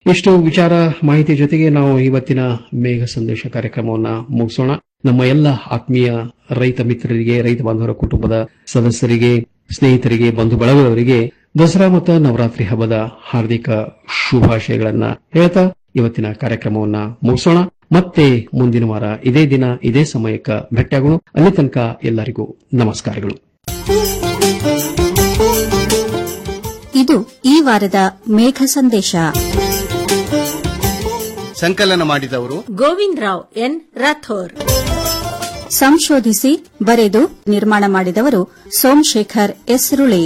ಇಷ್ಟು ವಿಚಾರ ಮಾಹಿತಿ ಜೊತೆಗೆ ನಾವು ಇವತ್ತಿನ ಮೇಘ ಸಂದೇಶ ಕಾರ್ಯಕ್ರಮವನ್ನ ಮುಗಿಸೋಣ ನಮ್ಮ ಎಲ್ಲ ಆತ್ಮೀಯ ರೈತ ಮಿತ್ರರಿಗೆ ರೈತ ಬಾಂಧವರ ಕುಟುಂಬದ ಸದಸ್ಯರಿಗೆ ಸ್ನೇಹಿತರಿಗೆ ಬಂಧು ಬಳಗದವರಿಗೆ ದಸರಾ ಮತ್ತು ನವರಾತ್ರಿ ಹಬ್ಬದ ಹಾರ್ದಿಕ ಶುಭಾಶಯಗಳನ್ನ ಹೇಳ್ತಾ ಇವತ್ತಿನ ಕಾರ್ಯಕ್ರಮವನ್ನ ಮುಗಿಸೋಣ ಮತ್ತೆ ಮುಂದಿನ ವಾರ ಇದೇ ದಿನ ಇದೇ ಸಮಯಕ್ಕೆ ಭೇಟಿಯಾಗೋಣ ಅಲ್ಲಿ ತನಕ ಎಲ್ಲರಿಗೂ ನಮಸ್ಕಾರಗಳು ಇದು ಈ ವಾರದ ಮೇಘ ಸಂದೇಶ ಸಂಕಲನ ಮಾಡಿದವರು ಗೋವಿಂದ್ ರಾವ್ ಎನ್ ರಾಥೋರ್ ಸಂಶೋಧಿಸಿ ಬರೆದು ನಿರ್ಮಾಣ ಮಾಡಿದವರು ಸೋಮಶೇಖರ್ ಎಸ್ ರುಳಿ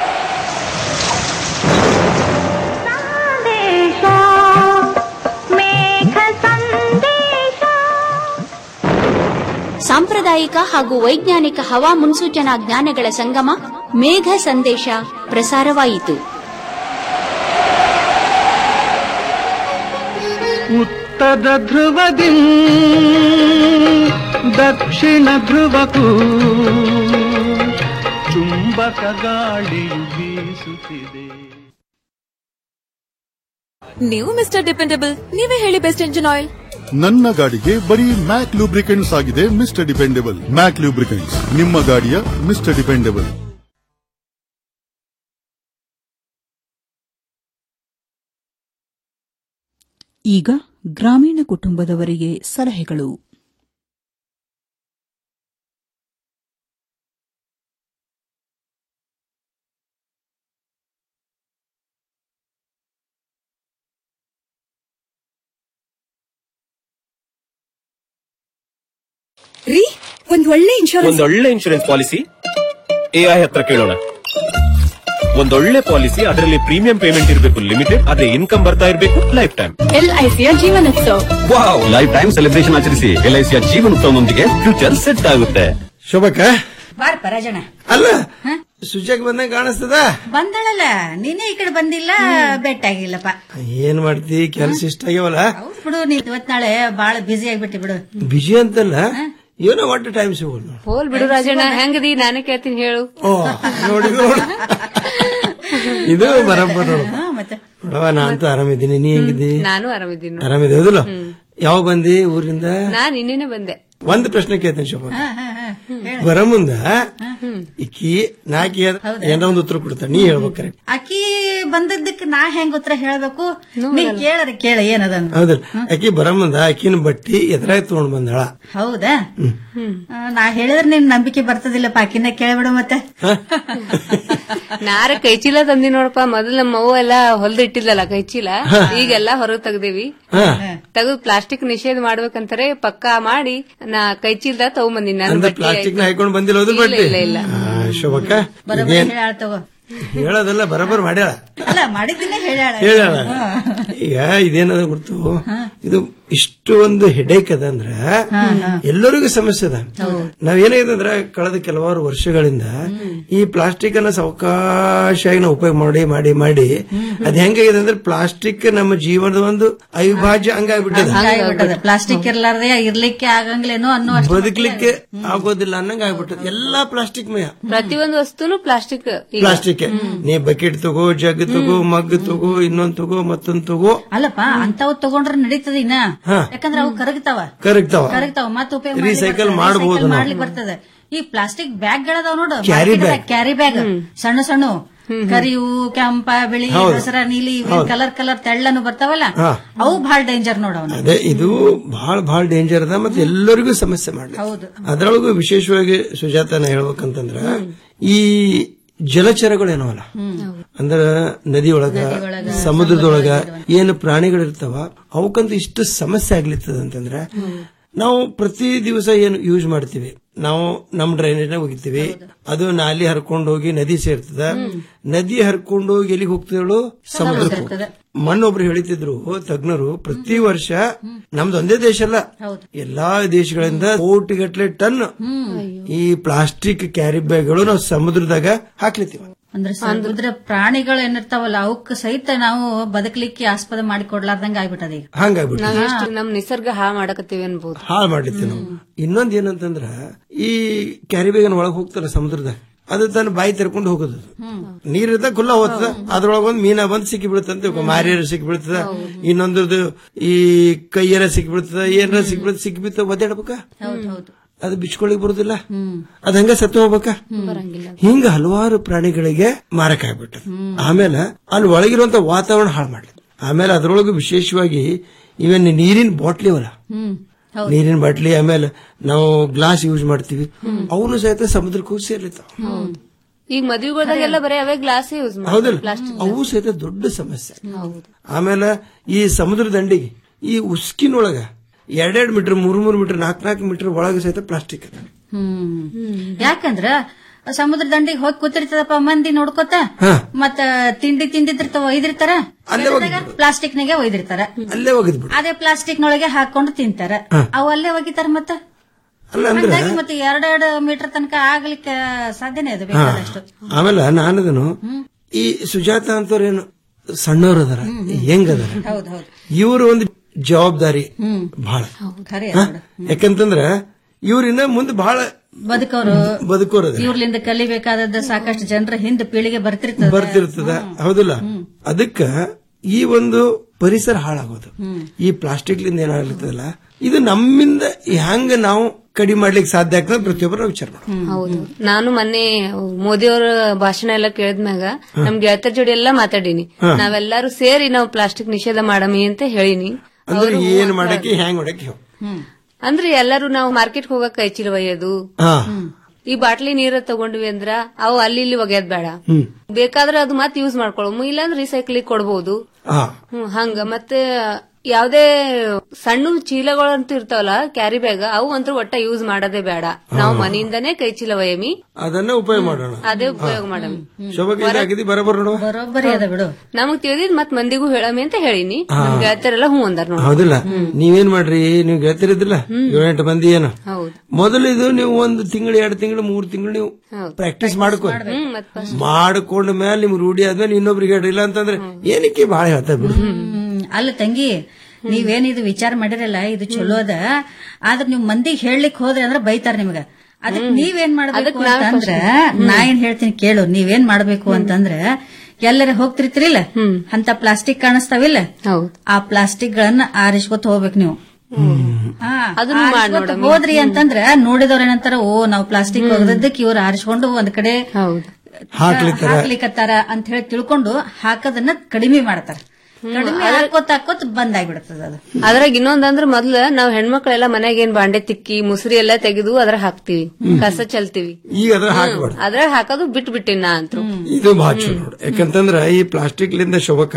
ಸಾಂಪ್ರದಾಯಿಕ ಹಾಗೂ ವೈಜ್ಞಾನಿಕ ಹವಾ ಮುನ್ಸೂಚನಾ ಜ್ಞಾನಗಳ ಸಂಗಮ ಮೇಘ ಸಂದೇಶ ಪ್ರಸಾರವಾಯಿತು ಉತ್ತರ ಧ್ರುವದಿ ದಕ್ಷಿಣ ಧ್ರುವಕ್ಕೂ ಚುಂಬಕ ಗಾಳಿಯು ಬೀಸುತ್ತಿದೆ ನೀವು ಮಿಸ್ಟರ್ ಡಿಪೆಂಡಬಲ್ ನೀವೇ ಹೇಳಿ ಬೆಸ್ಟ್ ಇಂಜಿನ್ ಆಯಿಲ್ ನನ್ನ ಗಾಡಿಗೆ ಬರೀ ಮ್ಯಾಕ್ ಲೂಬ್ರಿಕೆಂಟ್ಸ್ ಆಗಿದೆ ಮಿಸ್ಟರ್ ಡಿಪೆಂಡೆಬಲ್ ಮ್ಯಾಕ್ ಲೂಬ್ರಿಕೆಂಟ್ಸ್ ನಿಮ್ಮ ಗಾಡಿಯ ಮಿಸ್ಟರ್ ಡಿಪೆಂಡೆಬಲ್ ಈಗ ಗ್ರಾಮೀಣ ಕುಟುಂಬದವರಿಗೆ ಸಲಹೆಗಳು ರೀ ಒಂದ್ ಒಳ್ಳೆ ಇನ್ಶೂರೆನ್ಸ್ ಒಂದೊಳ್ಳೆ ಇನ್ಶೂರೆನ್ಸ್ ಪಾಲಿಸಿ ಎಐ ಹತ್ರ ಕೇಳೋಣ ಒಂದೊಳ್ಳೆ ಪಾಲಿಸಿ ಅದರಲ್ಲಿ ಪ್ರೀಮಿಯಂ ಪೇಮೆಂಟ್ ಇರಬೇಕು ಲಿಮಿಟೆಡ್ ಅದೇ ಇನ್ಕಮ್ ಬರ್ತಾ ಇರಬೇಕು ಲೈಫ್ ಟೈಮ್ ಎಲ್ಐಸಿಯ Jeevan Utsav wow life time celebration ಆಚರಿಸಿ ಎಲ್ಐಸಿಯ ಜೀವನೋತ್ಸವದೊಂದಿಗೆ ಫ್ಯೂಚರ್ ಸೆಟ್ ಆಗುತ್ತೆ ಶೋಭಕ್ಕ ಬಾರ್ ಪರಾಜಣ ಅಲ್ಲ ಸುಜಾಕ್ ಬಂದಂಗ ಕಾಣಿಸ್ತದ ಬಂದಳಲ್ಲ ನೀನೇ ಈ ಕಡೆ ಬಂದಿಲ್ಲ ಬೆಟ್ಟಾಗಿಲ್ಲಪ್ಪ ಏನ್ ಮಾಡ್ತಿ ಕೆಲಸ ಇಷ್ಟ ಆಗ್ಯಾವಲ್ಲ ಹೌದ್ ಬಿಡು ನೀನ್ ಇವತ್ ನಾಳೆ ಬಾಳ ಬಿಸಿ ಆಗ್ಬಿಟ್ಟಿ ಬಿಡು ಬಿಜಿ ಅಂತಲ್ಲ ಏನೋ ಒಟ್ಟು ಟೈಮ್ ಸಿಗೋಲ್ಲ ಹೋಲ್ ಬಿಡು ರಾಜಣ್ಣ ಹೆಂಗದಿ ನಾನೇ ಕೇಳ್ತೀನಿ ಹೇಳು ಓ ನೋಡಿ ನೋಡಿ ಇದು ಬರಬ್ಬರ ನೋಡವ ನಾ ಅಂತೂ ಆರಾಮಿದ್ದೀನಿ ನೀ ಹೆಂಗಿದ್ದಿ ನಾನು ಆರಾಮಿದ್ದೀನಿ ನೋಡು. ಆರಾಮಿದೆ ಹೌದಲ್ಲ ಯಾವಾಗ ಬಂದಿ ಊರಿಂದ ನಾನ್ ಇನ್ನೇನೆ ಬಂದೆ ಒಂದ್ ಪ್ರಶ್ನೆ ಕೇಳ್ತೇನೆ ಶೋಭಾ ಬರ ಮುಂದ ಇಕ್ಕಿ ನಾಕಿ ಏನಾರ ಒಂದು ಉತ್ತರ ಕೊಡ್ತಾಳೆ ನೀ ಹೇಳ್ಬೇಕು ಕರೆಕ್ಟ್ ಅಕ್ಕಿ ಬಂದದ್ದಕ್ಕೆ ನಾ ಹೆಂಗ್ ಉತ್ತರ ಹೇಳ್ಬೇಕು ನೀ ಕೇಳರ ಕೇಳ ಏನದಂತ ಹೌದಲ್ಲ ಆಕಿ ಬರ ಮುಂದ ಆಕಿನ ಬಟ್ಟಿ ಎದುರಾಗಿ ತಗೊಂಡ್ ಬಂದಾಳ ಹೌದಾ ಆ, ನಾ ಹೇಳಿದ್ರೆ ನಿನ್ ನಂಬಿಕೆ ಬರ್ತದಿಲ್ಲಪ್ಪ ಅಕ್ಕಿನ ಕೇಳ್ಬಿಡು ಮತ್ತೆ ನಾರ ಕೈಚೀಲ ತಂದಿ ನೋಡಪ್ಪ ಮೊದಲ ನಮ್ಮ ಅವ್ವ ಎಲ್ಲ ಹೊಲ್ದ ಇಟ್ಟಿದ್ಲಲ್ಲ ಕೈಚೀಲ ಈಗೆಲ್ಲ ಹೊರಗ್ ತೆಗ್ದೇವಿ ತೆಗೆದು ಪ್ಲಾಸ್ಟಿಕ್ ನಿಷೇಧ ಮಾಡ್ಬೇಕಂತಾರೆ ಪಕ್ಕಾ ಮಾಡಿ ನಾ ಕೈಚೀಲ್ದ ತಗೊಂಬಂದಿನಿ ನಾನು ಅಂದ್ರೆ ಬಟ್ಟೆ ಪ್ಲಾಸ್ಟಿಕ್ ನ ಹಾಕೊಂಡ್ ಬಂದಿಲ್ಲ ಹೌದು ಇಲ್ಲ, ಬಟ್ಟಿ ಇಲ್ಲ, ಇಲ್ಲ. ಆ, ಶೋಭಕ್ಕ ಬರೋಬ್ಬರಿ ಇದೇನ್ ಹೇಳ್ಯಾಳ ತಗೋ ಹೇಳೋದಲ್ಲ ಬರಬರ್ ಮಾಡ್ಯಾಳ ಅಲ್ಲ ಮಾಡಿದ್ದನ್ನೇ ಹೇಳ್ಯಾಳ ಹೇಳ್ಯಾಳ ಈಗ ಇದೇನದ ಗೊತ್ತು ಇದು ಇಷ್ಟು ಒಂದು ಹೆಡೇಕ್ ಅದ ಅಂದ್ರ ಎಲ್ಲರಿಗೂ ಸಮಸ್ಯೆ ಅದ ನಾವ್ ಏನಾಗಿದೆ ಅಂದ್ರ ಕಳೆದ ಕೆಲವಾರು ವರ್ಷಗಳಿಂದ ಈ ಪ್ಲಾಸ್ಟಿಕ್ ಅನ್ನ ಸಾವಕಾಶಾಗಿ ನಾವು ಉಪಯೋಗ ಮಾಡಿ ಮಾಡಿ ಮಾಡಿ ಅದ್ ಹೆಂಗಾಗಿದೆ ಅಂದ್ರೆ ಪ್ಲಾಸ್ಟಿಕ್ ನಮ್ಮ ಜೀವನದ ಒಂದು ಅವಿಭಾಜ್ಯ ಅಂಗಾಗ್ಬಿಟ್ಟದ ಪ್ಲಾಸ್ಟಿಕ್ ಇರ್ಲಾರ್ದೆ ಇರ್ಲಿಕ್ಕೆ ಆಗಂಗಿಲ್ಲೇನೋ ಅನ್ನೋ ಅಷ್ಟು ಬದುಕಲಿಕ್ಕೆ ಆಗೋದಿಲ್ಲ ಅನ್ನಂಗ ಆಗ್ಬಿಟ್ಟದ ಎಲ್ಲಾ ಪ್ಲಾಸ್ಟಿಕ್ ಮಯ ಪ್ರತಿಯೊಂದು ವಸ್ತುನು ಪ್ಲಾಸ್ಟಿಕ್ ಈಗ ಪ್ಲಾಸ್ಟಿಕ್ ನೀ ಬಕೆಟ್ ತಗೋ ಜಗ್ ತಗೋ ಮಗ್ ತಗೋ ಇನ್ನೊಂದ್ ತಗೋ ಮತ್ತೊಂದ್ ತಗೋ ಅಲ್ಲಪ್ಪ ಅಂತವ್ ತಗೊಂಡ್ರೆ ನಡೀತದ ಇನ್ನ ಹಾ. ಯಾಕಂದ್ರೆ ಅವು ಕರಗ್ತಾವ ಕರಗ್ತಾವ. ಕರಗ್ತಾವ ಮತ್ತೆ ಉಪಯೋಗ Recycle ಮಾಡ್ಬೋದು ನಾವು. ಮಾಡ್ಲಿಕ್ಕೆ ಬರ್ತದೆ ಈ ಪ್ಲಾಸ್ಟಿಕ್ ಬ್ಯಾಗ್ ಗಳದಾವ್ ನೋಡು Carry bag. ಕ್ಯಾರಿ ಬ್ಯಾಗ್ ಸಣ್ಣ ಸಣ್ಣ ಕರಿವು ಕೆಂಪ ಬಿಳಿ ಹೌದು. ಹಸಿರ ನೀಲಿ ಹೌದು. ಕಲರ್ ಕಲರ್ ತೆಳ್ಳನು ಬರ್ತಾವಲ್ಲ ಹಾ. ಅವು ಬಹಳ ಡೇಂಜರ್ ನೋಡವನ ಅದೇ ಇದು ಬಹಳ ಬಹಳ ಡೇಂಜರ್ ಅದ ಮತ್ತೆ ಎಲ್ಲರಿಗೂ ಸಮಸ್ಯೆ ಮಾಡ್ಲಿ ಹೌದು ಅದ್ರೊಳಗೂ ವಿಶೇಷವಾಗಿ ಸುಜಾತನ ಹೇಳ್ಬೇಕಂತಂದ್ರ ಈ ಜಲಚರಗಳೇನವಲ್ಲ ಅಂದ್ರ ನದಿಯೊಳಗ ಸಮುದ್ರದೊಳಗ ಏನು ಪ್ರಾಣಿಗಳಿರ್ತಾವ ಅವಕ್ಕಂತೂ ಇಷ್ಟು ಸಮಸ್ಯೆ ಆಗ್ಲಿತ್ತದ ಅಂತಂದ್ರ ನಾವು ಪ್ರತಿ ದಿವಸ ಏನು ಯೂಸ್ ಮಾಡ್ತೀವಿ ನಾವು ನಮ್ ಡ್ರೈನೇಜ್ ಹೋಗಿರ್ತೀವಿ ಅದು ನಾಲಿ ಹರ್ಕೊಂಡು ಹೋಗಿ ನದಿ ಸೇರ್ತದ ನದಿ ಹರ್ಕೊಂಡು ಹೋಗಿ ಎಲ್ಲಿಗೆ ಹೋಗ್ತಿದಳು ಸಮುದ್ರಕ್ಕೆ ಮಣ್ಣೊಬ್ರು ಹೇಳಿತಿದ್ರು ತಜ್ಞರು ಪ್ರತಿ ವರ್ಷ ನಮ್ದು ಒಂದೇ ದೇಶ ಅಲ್ಲ ಎಲ್ಲಾ ದೇಶಗಳಿಂದ ಕೋಟಿಗಟ್ಲೆ ಟನ್ ಈ ಪ್ಲಾಸ್ಟಿಕ್ ಕ್ಯಾರಿ ಬ್ಯಾಗ್ಗಳು ನಾವು ಸಮುದ್ರದಾಗ ಹಾಕ್ಲಿತ್ತೀವಿ ಅಂದ್ರೆ ಸಮುದ್ರ ಪ್ರಾಣಿಗಳು ಏನಿರ್ತಾವಲ್ಲ ಅವಕ್ ಸಹಿತ ನಾವು ಬದುಕಲಿಕ್ಕೆ ಆಸ್ಪದ ಮಾಡಿಕೊಡ್ಲಾರ್ದಂಗ ಆಗ್ಬಿಟ್ಟದ ಈಗ ಹಂಗಾಗ್ಬಿಟ್ಟು ನಾವ್ ಎಷ್ಟು ನಮ್ ನಿಸರ್ಗ ಹಾಳು ಮಾಡಕತ್ತೀವಿ ಅನ್ಬೋದು ಹಾಳು ಮಾಡ್ಲಿತ್ತೀವಿ ನಾವು ಇನ್ನೊಂದ್ ಏನಂತಂದ್ರ ಈ ಕ್ಯಾರಿ ಬ್ಯಾಗ್ ಒಳಗ್ ಹೋಗ್ತಾರ ಸಮುದ್ರದಾಗ ಅದು ತನ್ನ ಬಾಯಿ ತೆರ್ಕೊಂಡು ಹೋಗೋದು ನೀರಿದ್ದ ಖುಲ್ಲ ಹೋಗ್ತದ ಅದ್ರೊಳಗೆ ಒಂದು ಮೀನ ಬಂದು ಸಿಕ್ಕಿ ಬೀಳ್ತಂತೆ ಮಾರಿಯರ ಸಿಕ್ಕಿ ಬೀಳ್ತದ ಇನ್ನೊಂದ್ರದ್ದು ಈ ಕೈಯರ ಸಿಕ್ಕಿ ಬೀಳ್ತದ ಏನಾರ ಸಿಕ್ಕಿ ಬೀಳ್ತದ ಸಿಕ್ಕಿ ಬೀಳ್ತದ ಒದ್ದಾಡ್ಬೇಕ ಅದು ಬಿಚ್ಕೊಳ್ಳಿಕ್ ಬರುದಿಲ್ಲ ಅದ್ ಹಂಗ ಸತ್ತು ಹೋಗ್ಬೇಕ ಹಿಂಗ ಹಲವಾರು ಪ್ರಾಣಿಗಳಿಗೆ ಮಾರಕ ಆಗ್ಬಿಟ್ಟದ ಆಮೇಲೆ ಅಲ್ಲಿ ಒಳಗಿರುವಂತ ವಾತಾವರಣ ಹಾಳು ಮಾಡ್ಲಿ ಆಮೇಲೆ ಅದ್ರೊಳಗೆ ವಿಶೇಷವಾಗಿ ಇವನ್ ನೀರಿನ ಬಾಟ್ಲಿ ಅವಲ್ಲ ನೀರಿನ ಬಾಟ್ಲಿ ಆಮೇಲೆ ನಾವು ಗ್ಲಾಸ್ ಯೂಸ್ ಮಾಡ್ತೀವಿ ಅವನು ಸಹಿತ ಸಮುದ್ರಕ್ಕೆ ಹೋಗಿ ಸೇರ್ಲಿತ್ತಾವ ಈಗ ಮದ್ವೆಗಳ್ದಾಗೆಲ್ಲ ಬರೀ ಅವೇ ಗ್ಲಾಸ್ ಯೂಸ್ ಹೌದಲ್ಲ ಪ್ಲಾಸ್ಟಿಕ್ ಅವು ಸಹಿತ ದೊಡ್ಡ ಸಮಸ್ಯೆ ಆಮೇಲೆ ಈ ಸಮುದ್ರ ದಂಡಿಗೆ ಈ ಉಸ್ಕಿನೊಳಗ ಎರಡೆರಡು ಮೀಟರ್ ಮೂರ್ ಮೂರ್ ಮೀಟರ್ ನಾಲ್ಕ್ ನಾಲ್ಕು ಮೀಟರ್ ಒಳಗೆ ಸಹಿತ ಪ್ಲಾಸ್ಟಿಕ್ ಅದ ಹ್ಮ್ ಯಾಕಂದ್ರ ಸಮುದ್ರ ದಂಡಿಗೆ ಹೋಗಿ ಕೂತಿರ್ತದಪ್ಪ ಮಂದಿ ನೋಡ್ಕೋತ ಮತ್ತ ತಿಂಡಿ ತಿಂದಿರ್ತಾವ ಒಯ್ದಿರ್ತಾರ ಪ್ಲಾಸ್ಟಿಕ್ ನಾಗೆ ಒಯ್ದಿರ್ತಾರ ಅಲ್ಲೇ ಒಗದ್ಬಿಡು ಅದೇ ಪ್ಲಾಸ್ಟಿಕ್ ನೊಳಗೆ ಹಾಕೊಂಡು ತಿಂತಾರ ಅವು ಅಲ್ಲೇ ಒಗಿತಾರ ಮತ್ತ ಅಲ್ಲ ಅಂದ್ರೆ ಹಂಗಾಗಿ ಮತ್ತೆ ಎರಡೆರಡು ಮೀಟರ್ ತನಕ ಆಗ್ಲಿಕ್ಕೆ ಸಾಧ್ಯನೇ ಅದು ಹಾ. ಬೇಕಾದಷ್ಟು ಆಮೇಲೆ ನಾನದನು ಈ ಸುಜಾತ ಅಂತವ್ರೇನು ಸಣ್ಣವ್ರು ಅದಾರ ಹೆಂಗದಾರ ಹೌದ್ ಹೌದ್ ಇವರು ಒಂದು ಜವಾಬ್ದಾರಿ ಹ್ಮ್ ಬಹಳ ಖರೆ ಹಾ? ಯಾಕಂತಂದ್ರ ಇವ್ರಿನ್ನ ಮುಂದೆ ಬಹಳ ಬದುಕವ್ರು ಬದುಕೋರದ ಇವ್ರಲಿಂದ ಕಲಿಬೇಕಾದದ್ದು ಸಾಕಷ್ಟು ಜನರ ಹಿಂದೆ ಪೀಳಿಗೆ ಬರ್ತಿರ್ತದ ಬರ್ತಿರ್ತದ ಹೌದಿಲ್ಲ ಅದಕ್ಕ ಈ ಒಂದು ಪರಿಸರ ಹಾಳಾಗೋದು ಈ ಪ್ಲಾಸ್ಟಿಕ್ ಲಿಂದ ಏನಾಗ್ಲಿರ್ತದಲ್ಲ ಇದು ನಮ್ಮಿಂದ ಹೆಂಗ ನಾವು ಕಡಿಮೆ ಮಾಡ್ಲಿಕ್ಕೆ ಸಾಧ್ಯ ಆಗ್ತದೆ ಪ್ರತಿಯೊಬ್ಬರು ವಿಚಾರ ಮಾಡ್ಬೇಕು ಹೌದು ನಾನು ಮೊನ್ನೆ ಮೋದಿ ಅವರ ಭಾಷಣ ಎಲ್ಲ ಕೇಳಿದ್ಮ್ಯಾಗ ನಮ್ ಗೆಳತರ ಜೋಡಿ ಎಲ್ಲಾ ಮಾತಾಡೀನಿ ಹಾ. ನಾವೆಲ್ಲಾರು ಸೇರಿ ನಾವು ಪ್ಲಾಸ್ಟಿಕ್ ನಿಷೇಧ ಮಾಡಮಿ ಅಂತ ಹೇಳಿನಿ ಅಂದ್ರೆ ಏನ್ ಮಾಡಕ್ಕೆ ಹ್ಯಾಂಗ್ ಮಾಡಕ್ಕೆ ಹೇಳು. ಅಂದ್ರೆ ಎಲ್ಲರೂ ನಾವು ಮಾರ್ಕೆಟ್ ಹೋಗಕ್ ಕೈ ಚೀಲ ಒಯ್ಯೋದು ಹಾ ಈ ಬಾಟ್ಲಿ ನೀರ ತಗೊಂಡ್ವಿ ಅಂದ್ರ ಅವು ಅಲ್ಲಿ ಇಲ್ಲಿ ಒಗ್ಯೋದ್ ಬೇಡ ಹ್ಮ್ ಬೇಕಾದ್ರೆ ಅದು ಮತ್ತೆ ಯೂಸ್ ಮಾಡ್ಕೊಳಮು ಇಲ್ಲಾಂದ್ರೆ ರೀಸೈಕ್ಲಿಂಗ್ ಕೊಡ್ಬೋದು ಹಾ ಹ್ಮ್ ಹಂಗ ಮತ್ತೆ ಯಾವ್ದೇ ಸಣ್ಣ ಚೀಲಗಳಂತೂ ಇರ್ತಾವಲ್ಲ ಕ್ಯಾರಿ ಬ್ಯಾಗ್ ಅವು ಅಂತೂ ಒಟ್ಟ ಯೂಸ್ ಮಾಡೋದೇ ಬೇಡ ನಾವು ಮನೆಯಿಂದನೇ ಕೈ ಚೀಲ ಒಯ್ಯಮಿ ಅದನ್ನ ಉಪಯೋಗ ಮಾಡೋಣ ಅದೇ ಉಪಯೋಗ ಮಾಡಮಿ ಶೋಭಕ್ಕೆ ಇದಾಗಿದ್ದಿ ಬರಬರ್ ನೋಡುವ ಬರೋಬ್ಬರಿ ಅದ ಬಿಡು ನಮಗ್ ತಿಳಿದಿದ್ ಮತ್ ಮಂದಿಗೂ ಹೇಳಮಿ ಅಂತ ಹೇಳಿನಿ ಹಾ. ನಮ್ ಗೆಳತರೆಲ್ಲ ಹ್ಞೂ ಅಂದಾರ ನೋಡಿ ಹೌದಿಲ್ಲ ನೀವೇನ್ ಮಾಡ್ರಿ ನೀವು ಗೆಳತಿರಿದ್ದಿಲ್ಲ ಏಳೆಂಟು ಮಂದಿ ಏನು ಹೌದು ಮೊದಲು ಇದು ನೀವು ಒಂದು ತಿಂಗಳು ಎರಡು ತಿಂಗಳು ಮೂರು ತಿಂಗಳು ನೀವು ಹೌದು. ಪ್ರಾಕ್ಟೀಸ್ ಮಾಡ್ಕೊ ಹ್ಮ್ ಮತ್ first ಮಾಡ್ಕೊಂಡ ಮೇಲೆ ನಿಮ್ ರೂಢಿ ಆದ್ಮೇಲೆ ಇನ್ನೊಬ್ರಿಗೆ ಹೇಳ್ರಿ ಇಲ್ಲ ಅಂತಂದ್ರೆ ಏನಕ್ಕೆ ಬಹಳ ಹೇಳ್ತಾ ಬಿಡು ಹ್ಮ್ ಅಲ್ಲ ತಂಗಿ ನೀವೇನ್ ಇದು ವಿಚಾರ ಮಾಡಿರಲ್ಲ ಇದು ಚಲೋ ಅದ ಆದ್ರ ನೀವ್ ಮಂದಿಗೆ ಹೇಳಲಿಕ್ ಹೋದ್ರಿ ಅಂದ್ರ ಬೈತಾರ ನಿಮ್ಗ ಅದಕ್ ನೀವೇನ್ ಮಾಡ್ಬೇಕು ಅಂತಂದ್ರ ನಾ ಏನ್ ಹೇಳ್ತೀನಿ ಕೇಳು ನೀವೇನ್ ಮಾಡ್ಬೇಕು ಅಂತಂದ್ರ ಎಲ್ಲರ ಹೋಗ್ತಿರ್ತಿರಿಲ್ಲ ಅಂತ ಪ್ಲಾಸ್ಟಿಕ್ ಕಾಣಿಸ್ತಾವಿಲ್ಲ ಆ ಪ್ಲಾಸ್ಟಿಕ್ ಗಳನ್ನ ಆರಿಸ್ಕೊತ ಹೋಗ್ಬೇಕು ನೀವು ಹಾ, ಅದನ್ನ ಮಾಡ್ ಆರಿಸ್ಕೊತ ನೋಡಮ್ಮಿ. ಹೋದ್ರಿ ಅಂತಂದ್ರ ನೋಡಿದವ್ರ ಏನಂತಾರ ಓ ನಾವ್ ಪ್ಲಾಸ್ಟಿಕ್ ಒಗದದ್ದಕ್ಕೆ ಇವ್ರು ಆರಿಸ್ಕೊಂಡು ಒಂದ್ ಕಡೆ ಹಾಕ್ಲಿತ್ತಾರ. ಹಾಕ್ಲಿಕತ್ತಾರ ಅಂತ ಹೇಳಿ ತಿಳ್ಕೊಂಡು ಹಾಕೋದನ್ನ ಕಡಿಮೆ ಮಾಡ್ತಾರ ಕಡಿಮೆ ಹಾಕೋತ್ ಹಾಕೋತ್ ಬಂದ್ ಆಗ್ಬಿಡ್ತದ ಅದು ಅದ್ರಾಗ ಇನ್ನೊಂದಂದ್ರ ಮೊದ್ಲ ನಾವ್ ಹೆಣ್ಮಕ್ಳೆಲ್ಲ ಮನ್ಯಾಗ ಏನ್ ಬಾಂಡೆ ತಿಕ್ಕಿ ಮುಸ್ರಿ ಎಲ್ಲಾ ತೆಗೆದು ಅದ್ರ ಹಾಕ್ತಿವಿ ಕಸ ಚೆಲ್ತೀವಿ ಈಗ ಅದ್ರ ಹಾಕ್ಬಾರ್ದು ಅದ್ರಾಗ ಹಾಕೋದು ಬಿಟ್ಟು ಬಿಟ್ಟಿನ ಅಂತರು ಇದು ಬಹಳ ಚಲೋ ನೋಡು ಯಾಕಂತಂದ್ರ ಈ ಪ್ಲಾಸ್ಟಿಕ್ ಲಿಂದ ಶೋಭಕ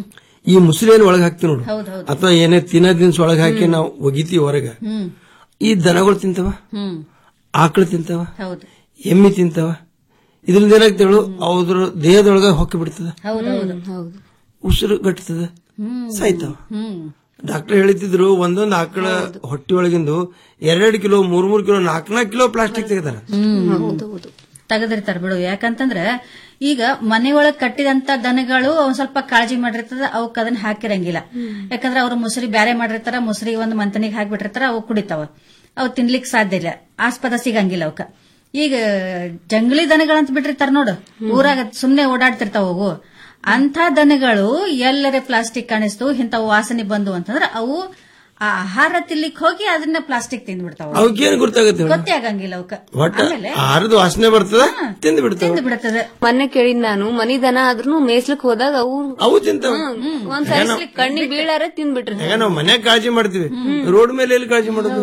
ಈ ಮುಸ್ರಿ ಏನ್ ಒಳಗ್ ಹಾಕ್ತಿವಿ ನೋಡು ಅಥವಾ ಏನೇ ತಿನ್ನ ದಿನ್ಸ ಒಳಗ್ ಹಾಕಿ ನಾವು ಒಗಿತೀವಿ ಹೊರಗ ಹ್ಮ್ ಈ ದನಗಳು ತಿಂತವ ಹ್ಮ್ ಆಕಳು ತಿಂತವ ಹೌದು ಎಮ್ಮಿ ತಿಂತವ ಇದರಿಂದ ಏನಾಗ್ತೇಳು ಅವ್ರ ದೇಹದೊಳಗ ಹೊಕ್ಕಿ ಬಿಡ್ತದ ಹೌದೌದು ಹೌದು ಉಸಿರು ಗಟ್ಟತದ ಹ್ಮ್ ಸಾಯ್ತಾವ ಹ್ಮ್ ಡಾಕ್ಟರ್ ಹೇಳಿದ್ರು ಒಂದೊಂದು ಆಕಳ ಹೊಟ್ಟಿ ಒಳಗಿಂದು ಎರಡೆರಡು ಕಿಲೋ ಮೂರ್ ಮೂರ್ ಕಿಲೋ ನಾಲ್ಕ್ ನಾಲ್ಕು ಕಿಲೋ ಪ್ಲಾಸ್ಟಿಕ್ ತೆಗೆದಾರ ಹೌದೌದು ತೆಗೆದಿರ್ತಾರ ಬಿಡು ಯಾಕಂತಂದ್ರ ಈಗ ಮನೆಯೊಳಗ್ ಕಟ್ಟಿದಂತ ದನಗಳು ಒಂದ್ ಸ್ವಲ್ಪ ಕಾಳಜಿ ಮಾಡಿರ್ತದ ಅವಕ್ ಅದನ್ನ ಹಾಕಿರಂಗಿಲ್ಲ ಯಾಕಂದ್ರ ಅವ್ರ ಮುಸ್ರಿ ಬ್ಯಾರೆ ಮಾಡಿರ್ತಾರ ಮುಸ್ರಿ ಒಂದ್ ಮಂತನಿಗೆ ಹಾಕ್ಬಿಟ್ಟಿರ್ತಾರ ಅವು ಕುಡಿತಾವ ಅವು ತಿನ್ಲಿಕ್ ಸಾಧ್ಯ ಇಲ್ಲ ಆಸ್ಪದ ಸಿಗಂಗಿಲ್ಲ ಅವಕ್ಕ ಈಗ ಜಂಗಲಿ ದನಗಳಂತ ಬಿಟ್ಟಿರ್ತಾರ ನೋಡು ಊರಾಗ ಸುಮ್ನೆ ಓಡಾಡ್ತಿರ್ತಾವ ಅವು ಅಂತ ದನಗಳು ಎಲ್ಲರೇ ಪ್ಲಾಸ್ಟಿಕ್ ಕಾಣಿಸ್ತು ಇಂಥ ವಾಸನೆ ಬಂದು ಅಂತಂದ್ರ ಅವು ಆ ಆಹಾರ ತಿನ್ಲಿಕ್ ಹೋಗಿ ಅದನ್ನ ಪ್ಲಾಸ್ಟಿಕ್ ತಿಂದ್ಬಿಡ್ತಾವ ಅವಕ್ಕೇನು ಗೊತ್ತಾಗತ್ತೆ ಮೇಡಮ್? ಗೊತ್ತೇ ಆಗಂಗಿಲ್ಲ ಅವಕ್ಕ ಒಟ್ಟ ಆಮೇಲೆ ಆರದ ವಾಸನೆ ಬರ್ತದ ತಿಂದು ಬಿಡ್ತಾವ ತಿಂದು ಬಿಡ್ತದೆ ಮೊನ್ನೆ ಕೇಳಿದ್ ನಾನು ಮನಿ ದನ ಆದ್ರೂ ಮೇಯ್ಸ್ಲಿಕ್ ಹೋದಾಗ ಅವು ಅವು ತಿಂತಾವ ಒಂದ್ ಸರಿ ಕಣ್ಣಿಗೆ ಬೀಳಾರೆ ತಿಂದ್ಬಿಟ್ರಿ ಈಗ ನಾವು ಮನ್ಯಾಗ ಕಾಳಜಿ ಮಾಡ್ತೀವಿ ರೋಡ್ ಮೇಲೆ ಎಲ್ಲಿ ಕಾಳಜಿ ಮಾಡೋದು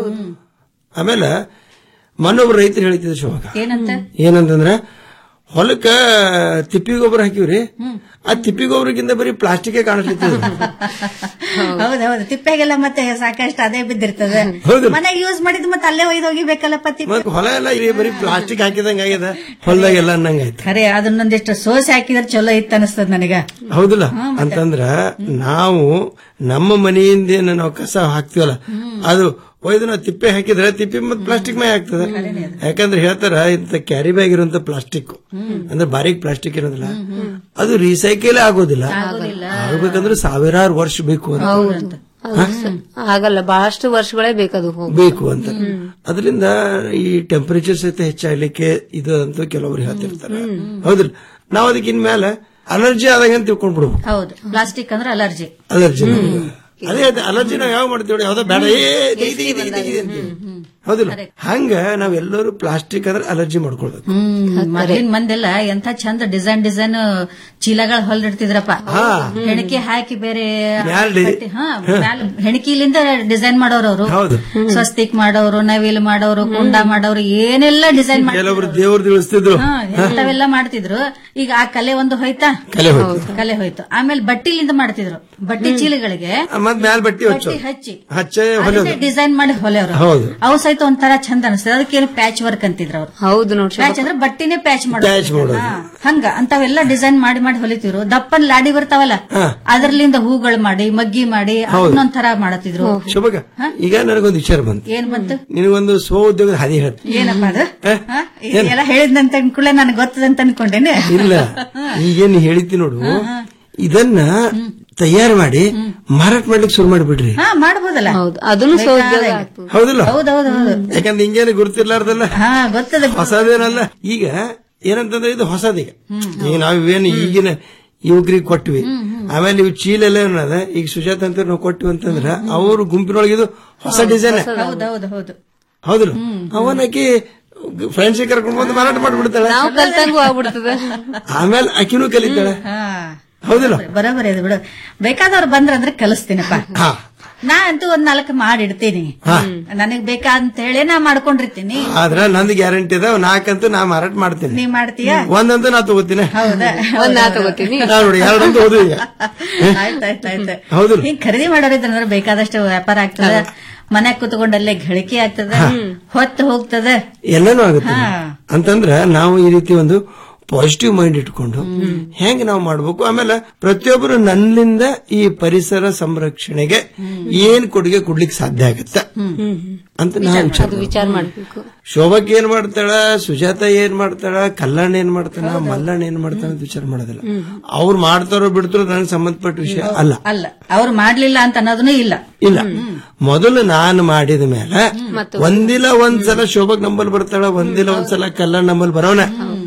ಆಮೇಲೆ ಮೊನ್ನೊಬ್ರು ರೈತರು ಹೇಳ್ತಿದ್ರು ಶಿವಾಗ ಏನಂತ ಏನಂತಂದ್ರ ಹೊಲಕ್ಕ ತಿಪ್ಪಿ ಗೊಬ್ಬರ ಹಾಕಿವ್ರಿ ಆ ತಿಪ್ಪಿ ಗೊಬ್ಬರಕ್ಕಿಂತ ಬರೀ ಪ್ಲಾಸ್ಟಿಕ್ ಕಾಣಿಸ್ಲಿರ್ತದ ಹೌದೌದು ತಿಪ್ಪೆಗೆಲ್ಲ ಮತ್ತೆ ಸಾಕಷ್ಟು ಅದೇ ಬಿದ್ದಿರ್ತದೆ ಹೌದು. ಮನೆಗೆ ಯೂಸ್ ಮಾಡಿದ್ ಮತ್ತೆ ಅಲ್ಲೇ ಒಯ್ದು ಹೋಗಿಬೇಕಲ್ಲಪ್ಪ ತಿಪ್ಪೆ ಮತ್ ಹೊಲ ಎಲ್ಲ ಇಲ್ಲಿ ಬರೀ ಪ್ಲಾಸ್ಟಿಕ್ ಹಾಕಿದಂಗ ಆಗ್ಯದ ಹೊಲದಾಗೆಲ್ಲ ಅನ್ನಂಗಾಯ್ತು ಖರೆ ಅದನ್ನೊಂದಿಷ್ಟು ಸೋಸೆ ಹಾಕಿದ್ರೆ ಚಲೋ ಇತ್ತು ಅನಿಸ್ತದ ನನಗ ಹೌದಲ್ಲ ಅಂತಂದ್ರ ನಾವು ನಮ್ಮ ಮನೆಯಿಂದ ಏನು ನಾವು ಕಸ ಹಾಕ್ತಿವಲ್ಲ ಅದು ಒಯ್ದು ನಾವು ತಿಪ್ಪೆ ಹಾಕಿದ್ರೆ ತಿಪ್ಪೆ ಮತ್ತೆ ಪ್ಲಾಸ್ಟಿಕ್ ಮೇ ಆಗ್ತದೆ ಯಾಕಂದ್ರೆ ಹೇಳ್ತಾರ ಇಂತ ಕ್ಯಾರಿ ಬ್ಯಾಗ್ ಇರುವಂತ ಪ್ಲಾಸ್ಟಿಕ್ ಅಂದ್ರೆ ಬಾರೀಕ್ ಪ್ಲಾಸ್ಟಿಕ್ ಇರೋದಿಲ್ಲ ಅದು ರೀಸೈಕಲ್ ಆಗೋದಿಲ್ಲ ಆಗ್ಬೇಕಂದ್ರೆ ಸಾವಿರಾರು ವರ್ಷ ಬೇಕು ಅಂತ ಆಗಲ್ಲ ಬಹಳಷ್ಟು ವರ್ಷಗಳೇ ಬೇಕದು ಹೋಗಿ ಬೇಕು ಅಂತ ಅದರಿಂದ ಈ ಟೆಂಪರೇಚರ್ ಸಹಿತ ಹೆಚ್ಚಾಗ್ಲಿಕ್ಕೆ ಇದು ಅಂತ ಕೆಲವರು ಹೇಳ್ತಿರ್ತಾರೆ ಹೌದಿಲ್ಲ ನಾವ್ ಅದಕ್ಕೆ ಇನ್ಮೇಲೆ ಅಲರ್ಜಿ ಆದಾಗ ಅಂತ ತಿಳ್ಕೊಂಡ್ ಬಿಡ್ಬೇಕು ಹೌದು ಪ್ಲಾಸ್ಟಿಕ್ ಅಂದ್ರೆ ಅಲರ್ಜಿ ಅಲರ್ಜಿ ಅದೇ ಅಲರ್ಜಿ ನಾವ್ ಯಾವ ಮಾಡ್ತೀವಿ ಯಾವ್ದೋ ಬೇಡ ಏ ಇದು, ಇದು, ಇದು, ಇದು, ಇದು ಅಂತೀವಿ. ಹೌದಿಲ್ಲ ಹಂಗ ನಾವೆಲ್ಲರೂ ಪ್ಲಾಸ್ಟಿಕ್ ಅಂದ್ರೆ ಅಲರ್ಜಿ ಮಾಡ್ಕೊಳ್ಬೇಕು ಮೊದ್ಲಿನ ಮಂದೆಲ್ಲ ಎಂತ ಚಂದ ಡಿಸೈನ್ ಡಿಸೈನ್ ಚೀಲಗಳ ಹೊಲ್ದಿಡ್ತಿದ್ರಪ್ಪ ಹೆಣಕಿ ಹಾಕಿ ಬೇರೆ ಮ್ಯಾಲ್ ಡಿ- ಕಟ್ಟಿ- ಹಾ, ಮ್ಯಾಲ್ ಹೆಣಕಿಲಿಂದ ಡಿಸೈನ್ ಮಾಡೋರು ಅವರು ಹೌದು ಸ್ವಸ್ತಿಕ್ ಮಾಡೋರು ನವಿಲ್ ಮಾಡೋರು ಕುಂಡ ಮಾಡೋರು ಏನೆಲ್ಲ ಡಿಸೈನ್ ಮಾಡಿ ಕೆಲವರು ದೇವ್ರದ್ದು ಇಳಿಸ್ತಿದ್ರು ಹಾ, ಎಂತವೆಲ್ಲ ಮಾಡ್ತಿದ್ರು ಈಗ ಆ ಕಲೆ ಒಂದು ಹೋಯ್ತಾ ಕಲೆ ಹೋಯ್ತು. ಹೌದು, ಕಲೆ ಹೋಯ್ತು ಆಮೇಲೆ ಬಟ್ಟಿಲಿಂದ ಮಾಡ್ತಿದ್ರು ಬಟ್ಟೆ ಚೀಲಗಳಿಗೆ ಮತ್ ಮ್ಯಾಲ್ ಬಟ್ಟಿ ಹಚ್ಚು ಬಟ್ಟೆ ಹಚ್ಚಿ ಹಚ್ಚೆ ಹೊಲಿಯೋದು ಡಿಸೈನ್ ಮಾಡಿ ಹೊಲೆಯವರು ಹೌದು. ಅವು ಸಹಿತ ಒಂಥರ ಚಂದ ಅನಿಸ್ತದೆ ಅದಕ್ಕೆ ಪ್ಯಾಚ್ ವರ್ಕ್ ಅಂತಿದ್ರು ಅವ್ರು ಹೌದು ನೋಡಿ ಪ್ಯಾಚ್ ಅಂದ್ರೆ ಬಟ್ಟಿನೇ ಪ್ಯಾಚ್ Patch ಮಾಡೋದು. ಹಾ, ಹಂಗ ಅಂತವೆಲ್ಲ ಡಿಸೈನ್ ಮಾಡಿ ಮಾಡಿ ಹೊಲಿತಿದ್ರು ದಪ್ಪನ್ ಲಾಡಿ ಬರ್ತಾವಲ್ಲ ಅದ್ರಲಿಂದ ಹೂಗಳು ಮಾಡಿ ಮಗ್ಗಿ ಮಾಡಿ ಹೌದು. ಅದನ್ನೊಂಥರ ಮಾಡತಿದ್ರು ಶುಭಗ ಈಗ ನನಗೊಂದು ವಿಚಾರ ಬಂತು ಏನ್ ಬಂತು ನಿನಗೊಂದು ಸ್ವ ಉದ್ಯೋಗದ ಹಾದಿ ಹೇಳ ಏನಪ್ಪ ಅದು ಹಾ? ಎಲ್ಲ ಹೇಳಿದ್ನಂತ ಅನ್ಕೊಳ್ಳೆ ನನಗೆ ಗೊತ್ತದಂತ ಅನ್ಕೊಂಡೇನೆ ಇಲ್ಲ ಈಗೇನ್ ಹೇಳಿತಿ ನೋಡು ಇದನ್ನ ತಯಾರು ಮಾಡಿ ಮಾರಾಟ ಮಾಡ್ಲಿಕ್ಕೆ ಶುರು ಮಾಡಿಬಿಡ್ರಿ ಹಾ ಮಾಡ್ಬೋದಲ್ಲ ಹೌದು ಅದನ್ನು ಸೋದ್ಯೋಗ ಆಗ್ತದೆ ಹೌದಿಲ್ಲ ಹೌದೌದು ಹೌದು ಯಾಕಂದ್ರೆ ಹಿಂಗೇನು ಗುರುತಿರ್ಲಾರ್ದಲ್ಲ ಹಾ ಗೊತ್ತದ ಹೊಸದೇನಲ್ಲ ಈಗ ಏನಂತಂದ್ರೆ ಇದು ಹೊಸದೀಗ ಈಗ ನಾವೇನು ಈಗಿನ ಯುವಕರಿಗೆ ಕೊಟ್ವಿ ಆಮೇಲೆ ಇವು ಚೀಲ ಎಲ್ಲ ಏನದ ಈಗ ಸುಜಾತ ಅಂತ ನಾವು ಕೊಟ್ವಿ ಅಂತಂದ್ರ ಅವ್ರ ಗುಂಪಿನೊಳಗೆ ಇದು ಹೊಸ ಡಿಸೈನ್ ಹೌದೌದು ಹೌದು ಹೌದಿಲ್ಲ ಅವನಕಿ ಫ್ರೆಂಡ್ಸ್ ಕರ್ಕೊಂಡ್ ಬಂದು ಮಾರಾಟ ಮಾಡ್ಬಿಡ್ತಾಳೆ ನಾವು ಕಲ್ತಂಗೂ ಆಗ್ಬಿಡ್ತದ ಆಮೇಲೆ ಆಕಿನೂ ಕಲಿತಾಳೆ ಹಾ ಹೌದಿಲ್ಲ ಬರೋಬರಿ ಅದು ಬಿಡು ಬೇಕಾದವ್ರು ಬಂದ್ರಂದ್ರೆ ಕಲಿಸ್ತೀನಪ್ಪ ಹಾ ನಾ ಅಂತೂ ಒಂದ್ ನಾಲ್ಕು ಮಾಡಿಡ್ತೀನಿ ನನಗ್ ಬೇಕಾಂತ ಹೇಳಿ ನಾ ಮಾಡ್ಕೊಂಡಿರ್ತೀನಿ ಆದ್ರ ನಂದು ಗ್ಯಾರಂಟಿ ಅದ ನಾಲ್ಕಂತೂ ನಾ ಮಾರಾಟ ಮಾಡ್ತೀನಿ ನೀ ಮಾಡ್ತೀಯಾ ಒಂದಂತೂ ನಾ ತಗೋತೀನಿ ಹೌದಾ ಒಂದ್ ನಾ ತಗೋತೀನಿ ನಾ ನೋಡಿ ಎರಡಂತೂ ಹೋದ್ವು ಈಗ ಆಯ್ತಾಯ್ತಾಯ್ತು ಹೌದಿಲ್ಲ ಹಿಂಗ್ ಖರೀದಿ ಮಾಡೋರಿದ್ರೆ ಬೇಕಾದಷ್ಟು ವ್ಯಾಪಾರ ಆಗ್ತದ ಮನೆ ಕೂತ್ಕೊಂಡಲ್ಲೇ ಗಳಿಕೆ ಆಗ್ತದ ಹೊತ್ತು ಹೋಗ್ತದ ಎಲ್ಲನೂ ಆಗುತ್ತೆ ಹಾ. ಅಂತಂದ್ರ ನಾವು ಈ ರೀತಿ ಒಂದು ಪಾಸಿಟಿವ್ ಮೈಂಡ್ ಇಟ್ಕೊಂಡು ಹೆಂಗ್ ನಾವು ಮಾಡ್ಬೇಕು ಆಮೇಲೆ ಪ್ರತಿಯೊಬ್ಬರು ನನ್ನಿಂದ ಈ ಪರಿಸರ ಸಂರಕ್ಷಣೆಗೆ ಏನ್ ಕೊಡುಗೆ ಕೊಡ್ಲಿಕ್ಕೆ ಸಾಧ್ಯ ಆಗತ್ತ ಅಂತ ನಾವು ವಿಚಾರ ಅದು ವಿಚಾರ ಮಾಡ್ಬೇಕು ಶೋಭಕ್ ಏನ್ ಮಾಡ್ತಾಳ ಸುಜಾತ ಏನ್ ಮಾಡ್ತಾಳ ಕಲ್ಯಾಣ ಏನ್ ಮಾಡ್ತಾಳ ಮಲ್ಲಣ್ಣ ಏನ್ ಮಾಡ್ತಾಳ ಅಂತ ವಿಚಾರ ಮಾಡೋದಿಲ್ಲ ಅವ್ರು ಮಾಡ್ತಾರೋ ಬಿಡ್ತಾರೋ ನನಗೆ ಸಂಬಂಧಪಟ್ಟ ವಿಷಯ ಅಲ್ಲ ಅಲ್ಲ ಅವ್ರು ಮಾಡ್ಲಿಲ್ಲ ಅಂತ ಅನ್ನೋದನ್ನು ಇಲ್ಲ ಇಲ್ಲ ಮೊದಲು ನಾನು ಮಾಡಿದ ಮೇಲೆ ಒಂದಿಲ್ಲ ಒಂದ್ಸಲ ಶೋಭಕ್ ನಂಬಲ್ ಬರ್ತಾಳ ಒಂದಿಲ್ಲ ಒಂದ್ಸಲ ಕಲ್ಯಾಣ ನಂಬಲ್ ಬರೋಣ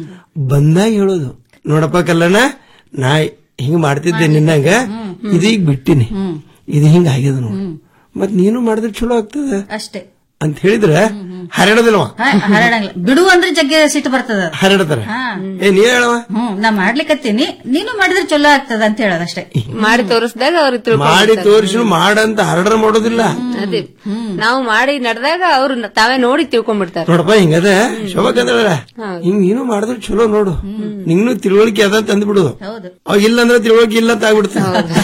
ಬಂದಾಗ ಹೇಳೋದು ನೋಡಪ್ಪ ಕಲ್ಯಾಣ ನಾ ಹಿಂಗ್ ಮಾಡ್ತಿದ್ದೆ ನಿನ್ನಂಗ ಇದೀಗ ಬಿಟ್ಟಿನಿ ಇದು ಹಿಂಗ ಆಗ್ಯದ ನೋಡು ಮತ್ ನೀನು ಮಾಡಿದ್ರೆ ಚಲೋ ಆಗ್ತದ ಅಷ್ಟೇ ಅಂತ ಹೇಳಿದ್ರೆ ಹರಡದಿಲ್ವ ಹಾ, ಹರಡಂಗಿಲ್ಲ ಬಿಡು ಅಂದ್ರೆ ಜಗ್ಗೆ ಸಿಟ್ಟು ಬರ್ತದ ಹರಡತಾರ ಹಾ ಏ ನೀ ಹೇಳವ ಹ್ಮ್ ನಾ ಮಾಡ್ಲಿಕತ್ತೀನಿ ನೀನು ಮಾಡಿದ್ರೆ ಚಲೋ ಆಗ್ತದ ಅಂತ ಹೇಳೋದಷ್ಟೇ ಮಾಡಿ ತೋರಿಸಿದಾಗ ಅವ್ರಿಗೆ ಮಾಡಿ ತಿಳ್ಕೊಂಡು ತೋರಿಸಿ ಮಾಡಂತ ಹರಡ್ರ ಮಾಡೋದಿಲ್ಲ ಅದೇ ನಾವು ಮಾಡಿ ನಡೆದಾಗ ಅವ್ರು ತಾವೇ ನೋಡಿ ತಿಳ್ಕೊಂಡ್ಬಿಡ್ತಾರೆ ನೋಡಪ್ಪ ಹಿಂಗದ ಶೋಭಕ್ ಅಂದ್ರ ಹಿಂಗ್ ನೀನು ಮಾಡಿದ್ರೆ ಚಲೋ ನೋಡು ನಿಂಗೂ ತಿಳುವಳಿಕೆ ಅದ ತಂದು ಬಿಡುದು ಹೌದು ಅವ್ ಇಲ್ಲ ಅಂದ್ರೆ ತಿಳುವಳಿಕೆ ಇಲ್ಲ ಅಂತ ಆಗ್ಬಿಡುತ್ತೆ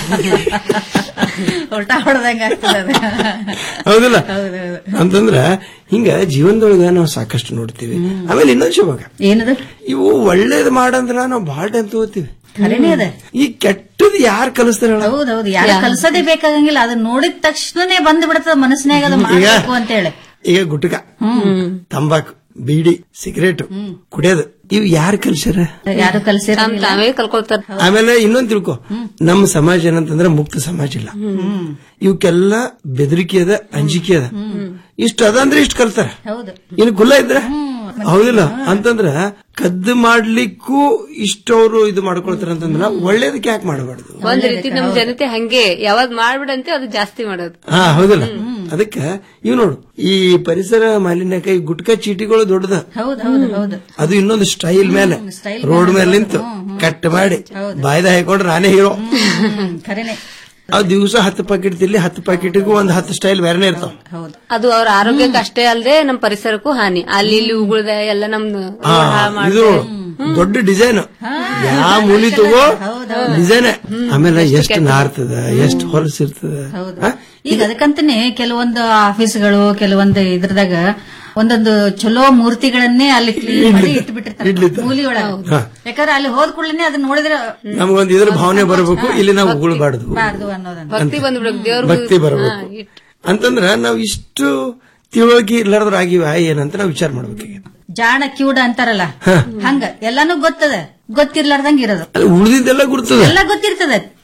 ಉಲ್ಟಾ ಹೊಡೆದಂಗ ಆಗ್ತದ ಅದು. ಹೌದಿಲ್ಲ ಹೌದೌದು ಅಂತಂದ್ರ ಹಿಂಗ ಜೀವನದೊಳಗ ನಾವು ಸಾಕಷ್ಟು ನೋಡ್ತೀವಿ ಆಮೇಲೆ ಇನ್ನೊಂದು ಶೋಭಾಗ ಏನದು ಇವು ಒಳ್ಳೇದ್ ಮಾಡಂದ್ರ ನಾವು ಬಹಳ ಟೈಮ್ ತಗೋತೀವಿ ಖರೇನೆ ಅದ ಈ ಕೆಟ್ಟದ್ ಯಾರು ಕಲಿಸ್ತಾರ ಹೌದೌದು ಯಾರು ಕಲ್ಸೋದೇ ಬೇಕಾಗಂಗಿಲ್ಲ ಅದನ್ನ ನೋಡಿದ ತಕ್ಷಣನೇ ಬಂದ್ ಬಿಡ್ತದ ಮನಸ್ಸಿನಾಗ ಅದು ಮಾಡ್ಬೇಕು ಅಂತ ಹೇಳಿ ಈಗ ಗುಟ್ಕ ತಂಬಾಕು ಬೀಡಿ ಸಿಗರೇಟ್ ಕುಡಿಯೋದು ಇವು ಯಾರು ಕಲ್ಸ್ಯಾರ ಯಾರು ಕಲ್ಸಿರಂಗಿಲ್ಲ ತಾವೇ ಕಲ್ಕೊಳ್ತಾರ ಆಮೇಲೆ ಇನ್ನೊಂದ್ ತಿಳ್ಕೊ ನಮ್ಮ ಸಮಾಜ ಏನಂತಂದ್ರೆ ಮುಕ್ತ ಸಮಾಜ ಇಲ್ಲ ಇವಕ್ಕೆಲ್ಲ ಬೆದರಿಕೆ ಅದ ಅಂಜಿಕೆ ಅದ ಇಷ್ಟ ಅದ ಅಂದ್ರೆ ಇಷ್ಟ ಕಲ್ತಾರ ಹೌದು ಇನ್ನು ಕುಲ್ಲ ಇದ್ರ ಹೌದಿಲ್ಲ ಅಂತಂದ್ರ ಕದ್ದು ಮಾಡ್ಲಿಕ್ಕೂ ಇಷ್ಟವ್ರು ಇದು ಮಾಡ್ಕೊಳ್ತಾರ ಅಂತಂದ್ರ ಒಳ್ಳೇದಕ್ಕೆ ಯಾಕೆ ಮಾಡಬಾರ್ದು ಒಂದ್ ರೀತಿ ನಮ್ ಜನತೆ ಹಂಗೆ ಯಾವಾಗ್ ಮಾಡ್ಬಿಡಂತೆ ಅದು ಜಾಸ್ತಿ ಮಾಡೋದು ಹಾ ಹೌದಲ್ಲ ಅದಕ್ಕ ಇವ್ ನೋಡು ಈ ಪರಿಸರ ಮಾಲಿನ್ಯಕ್ಕೆ ಈ ಗುಟ್ಕಾ ಚೀಟಿಗಳು ದೊಡ್ಡದ ಹೌದು ಹೌದು ಹೌದು ಅದು ಇನ್ನೊಂದು ಸ್ಟೈಲ್ ಮೇಲೆ style ರೋಡ್ ಮೇಲೆ ನಿಂತು ಕಟ್ ಮಾಡಿ ಬಾಯ್ದ ಹಾಕೊಂಡ್ರೆ ನಾನೇ ಹೀರೋ ಹ್ಮ್, ಖರೇನೆ ಆ ದಿವಸ ಹತ್ತು ಪ್ಯಾಕೆಟ್ ತಿಲ್ಲಿ ಹತ್ತು ಪ್ಯಾಕೆಟ್ಗೂ ಒಂದು ಹತ್ತು ಸ್ಟೈಲ್ ಬೇರೆನೆ ಇರ್ತಾವ ಹೌದು ಅದು ಅವ್ರ ಆರೋಗ್ಯಕ್ಕೆ ಅಷ್ಟೇ ಅಲ್ಲದೆ ನಮ್ ಪರಿಸರಕ್ಕೂ ಹಾನಿ ಅಲ್ಲಿ ಇಲ್ಲಿ ಉಗುಳ್ದೆ ಎಲ್ಲ ನಮ್ದು ಆ, ಇದು ದೊಡ್ಡ ಡಿಸೈನ್ ಯಾವ ಮೂಲಿ ತಗೋ ಡಿಸೈನ್ ಆಮೇಲೆ ಎಷ್ಟು ನಾರ್ತದ ಎಷ್ಟು ಹೊಲಸಿರ್ತದ ಹೌದು ಈಗ ಅದಕ್ಕಂತಾನೆ ಕೆಲವೊಂದು ಆಫೀಸ್ಗಳು ಕೆಲವೊಂದು ಇದ್ರದಾಗ ಒಂದೊಂದು ಚಲೋ ಮೂರ್ತಿಗಳನ್ನೇ ಅಲ್ಲಿ ಕ್ಲೀನ್ ಮಾಡಿ ಇಟ್ಬಿಟ್ಟಿರ್ತಾರೆ ಮೂಲಿ ಒಳಗ ಹಾ. ಯಾಕಂದ್ರೆ ಅಲ್ಲಿ ಹೋದ ಕೂಡಲೇ ಅದನ್ನ ನೋಡಿದ್ರೆ ನಮಗೊಂದು ಇದ್ರ ಭಾವನೆ ಬರಬೇಕು ಇಲ್ಲಿ ನಾವು ಉಗುಳ್ಬಾರ್ದು ಬಾರ್ದು ಅನ್ನೋದನ್ನ ಭಕ್ತಿ ಬಂದ್ಬಿಡ್ಬೇಕು ದೇವ್ರ ಭಕ್ತಿ ಬರಬೇಕು ಅಂತಂದ್ರ ನಾವು ಇಷ್ಟು ತಿಳುವಳಿಕೆ ಇರ್ಲಾರ್ದ್ರ ಆಗಿವ ಏನಂತ ನಾವು ವಿಚಾರ ಮಾಡ್ಬೇಕು ಈಗ. ಜಾಣ ಕಿವುಡ ಅಂತಾರಲ್ಲ ಹಂಗ ಎಲ್ಲಾನು ಗೊತ್ತದ ಗೊತ್ತಿರ್ಲಾರ್ದಂಗ ಇರೋದು ಅಲ್ಲಿ ಉಳಿದಿದ್ದೆಲ್ಲ ಗುರ್ತದ ಎಲ್ಲ ಗೊತ್ತಿರ್ತದ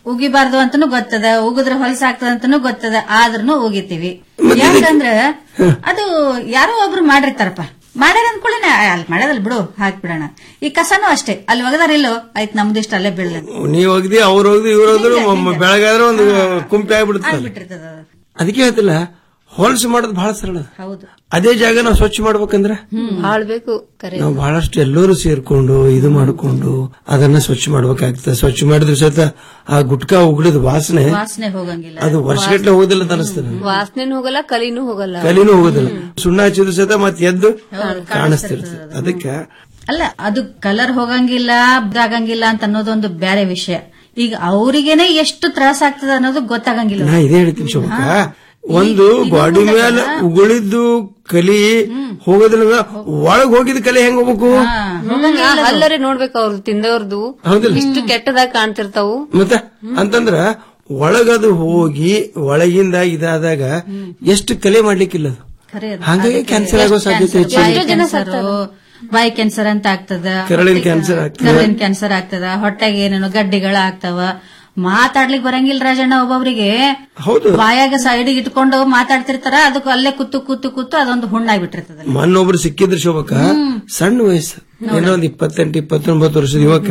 ಉಗಿಬಾರ್ದು ಅಂತಾನು ಗೊತ್ತದ ಉಗಿದ್ರೆ ಹೊಲಸಾಗ್ತದ ಅಂತಾನು ಗೊತ್ತದ ಆದ್ರೂ ಉಗಿತೀವಿ ಯಾಕಂದ್ರ ಅದು ಯಾರೋ ಒಬ್ರು ಮಾಡಿರ್ತಾರಪ್ಪ ಮಾಡ್ಯಾರ ಅಂದ್ಕೊಳ್ಳಿ ಅಲ್ಲಿ ಮಾಡ್ಯಾದಲ್ ಬಿಡು ಹಾಕ್ಬಿಡೋಣ ಈ ಕಸನೂ ಅಷ್ಟೇ ಅಲ್ಲಿ ಒಗದಾರಿಲ್ಲೋ ಆಯ್ತು ನಮ್ದು ಇಷ್ಟ ಅಲ್ಲೇ ಬೀಳ ನೀವ್ ಹೋಗ್ದಿ ಅವ್ರು ಹೋಗ್ದಿ ಇವ್ರು ಹೋದ್ರು ಮ- ಬೆಳಗಾದ್ರೆ ಒಂದು ಕುಂಪಿ ಆಗ್ಬಿಡುತ್ತೆ ಬಿಟ್ಟಿರ್ತದ ಅದಕ್ಕೆ ಹೇಳ್ತಿಲ್ಲ ಹೊಲಸು ಮಾಡೋದು ಬಹಳ ಸರಳ ಹೌದು ಅದೇ ಜಾಗ ನಾವು ಸ್ವಚ್ಛ ಮಾಡ್ಬೇಕಂದ್ರೆ ಬಾಳ್ಬೇಕು ಕರೆ ನಾವು ಬಹಳಷ್ಟು ಎಲ್ಲರೂ ಸೇರ್ಕೊಂಡು ಇದು ಮಾಡ್ಕೊಂಡು ಅದನ್ನ ಸ್ವಚ್ಛ ಮಾಡ್ಬೇಕಾಗ್ತದೆ ಸ್ವಚ್ಛ ಮಾಡಿದ್ರೆ ಸಹಿತ ಆ ಗುಟ್ಕಾ ಉಗುಳಿದ ವಾಸನೆ ವಾಸನೆ ಹೋಗಂಗಿಲ್ಲ ಅದು ವರ್ಷಗಟ್ಲೆ ಹೋಗೋದಿಲ್ಲ ಅಂತ ಅನಿಸ್ತದೆ ವಾಸನೆನೂ ಹೋಗಲ್ಲ ಕಲಿನೂ ಹೋಗಲ್ಲ ಕಲಿನೂ ಹೋಗೋದಿಲ್ಲ ಸುಣ್ಣ ಹಚ್ಚಿದ್ರು ಸಹಿತ ಮತ್ತೆ ಎದ್ದು ಕಾಣಿಸ್ತಿರ್ತದೆ ಅದಕ್ಕೆ ಅಲ್ಲ ಅದು ಕಲರ್ ಹೋಗಂಗಿಲ್ಲ ಆಗಂಗಿಲ್ಲ ಅಂತ ಅನ್ನೋದೊಂದು ಬೇರೆ ವಿಷಯ ಈಗ ಅವರಿಗೇನೆ ಎಷ್ಟು ತ್ರಾಸ ಆಗ್ತದ ಅನ್ನೋದು ಗೊತ್ತಾಗಂಗಿಲ್ಲ ನಾ ಇದೇ ಹೇಳ್ತೀನಿ ಶೋಭಕ್ಕ ಒಂದು ಬಾಡಿ ಮೇಲೆ ಉಗುಳಿದ್ದು ಕಲಿ ಹೋಗೋದಿಲ್ಲ ಒಳಗ್ ಹೋಗಿದ ಕಲಿ ಹೆಂಗ್ ಹೋಗ್ಬೇಕು ಅಲ್ಲರೇ ನೋಡ್ಬೇಕು ಅವ್ರು ತಿಂದವ್ರದ್ದು ಹೌದಿಲ್ಲ? ಇಷ್ಟು ಕೆಟ್ಟದಾಗ ಕಾಣ್ತಿರ್ತಾವು ಮತ್ತೆ ಅಂತಂದ್ರ ಒಳಗದು ಹೋಗಿ ಒಳಗಿಂದ ಇದಾದಾಗ ಎಷ್ಟು ಕಲೆ ಮಾಡ್ಲಿಕ್ಕಿಲ್ಲ ಅದು ಖರೆ ಅದು. ಹಾಗಾಗಿ ಅದಕ್ಕೆ ಕ್ಯಾನ್ಸರ್ ಆಗೋ ಎಷ್ಟ್ ಸಾಧ್ಯತೆ ಕ್ಯಾನ್ಸರ್, ಹೆಚ್ಚಿದೆ. ಬಾಯಿ ಕ್ಯಾನ್ಸರು, ಬಾಯಿ ಕ್ಯಾನ್ಸರ್ ಅಂತ ಆಗ್ತದ ಕರಳಿನ ಕ್ಯಾನ್ಸರ್ ಆಗ್ತದೆ. ಕರಳಿನ ಕ್ಯಾನ್ಸರ್ ಆಗ್ತದ ಹೊಟ್ಟೆಗೆ ಏನೇನೋ ಗಡ್ಡಿಗಳ ಆಗ್ತಾವ ಮಾತಾಡ್ಲಿಕ್ ಬರಂಗಿಲ್ಲ ರಾಜಣ್ಣ ಒಬ್ಬೊಬ್ರಿಗೆ ಹೌದು ಬಾಯಾಗ ಸೈಡಿಗೆ ಇಟ್ಕೊಂಡು ಮಾತಾಡ್ತಿರ್ತಾರ ಅದಕ್ಕೆ ಅಲ್ಲೇ ಕೂತು ಕೂತು ಕೂತು ಅದೊಂದು ಹುಣ್ಣಾಗ್ಬಿಟ್ಟಿರ್ತದ ಮೊನ್ನೊಬ್ರು ಸಿಕ್ಕಿದ್ರು ಶೋಭಕ್ಕ ಸಣ್ಣ ವಯಸ್ಸು ಏನೋ ಒಂದ್ ಇಪ್ಪತ್ತೆಂಟು ಇಪ್ಪತ್ತೊಂಬತ್ತು ವರ್ಷದ ಯುವಕ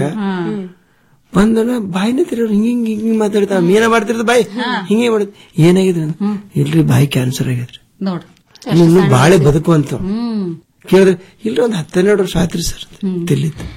ಬಂದನ ಬಾಯಿನ ತಿರೋರು ಹಿಂಗ್ ಹಿಂಗ್ ಹಿಂಗ್ ಮಾತಾಡ್ತಾ ಮೀನ ಮಾಡ್ತಿರ್ತ ಬಾಯಿ ಹಿಂಗೆ ಮಾಡುದು ಏನಾಗಿದ್ರಿ ಅಂದ, ಇಲ್ರಿ ಬಾಯಿ ಕ್ಯಾನ್ಸರ್ ಆಗಿದ್ರಿ ನೋಡು ಇನ್ನು ಬಾಳೆ ಬದುಕುವಂತ ಹ್ಮ್ ಕೇಳಿದ್ರೆ ಇಲ್ರಿ ಒಂದ್ ಹತ್ತೆರಡು ವರ್ಷ ಆತ್ರಿ ಸರ್ ತಿಳಿತು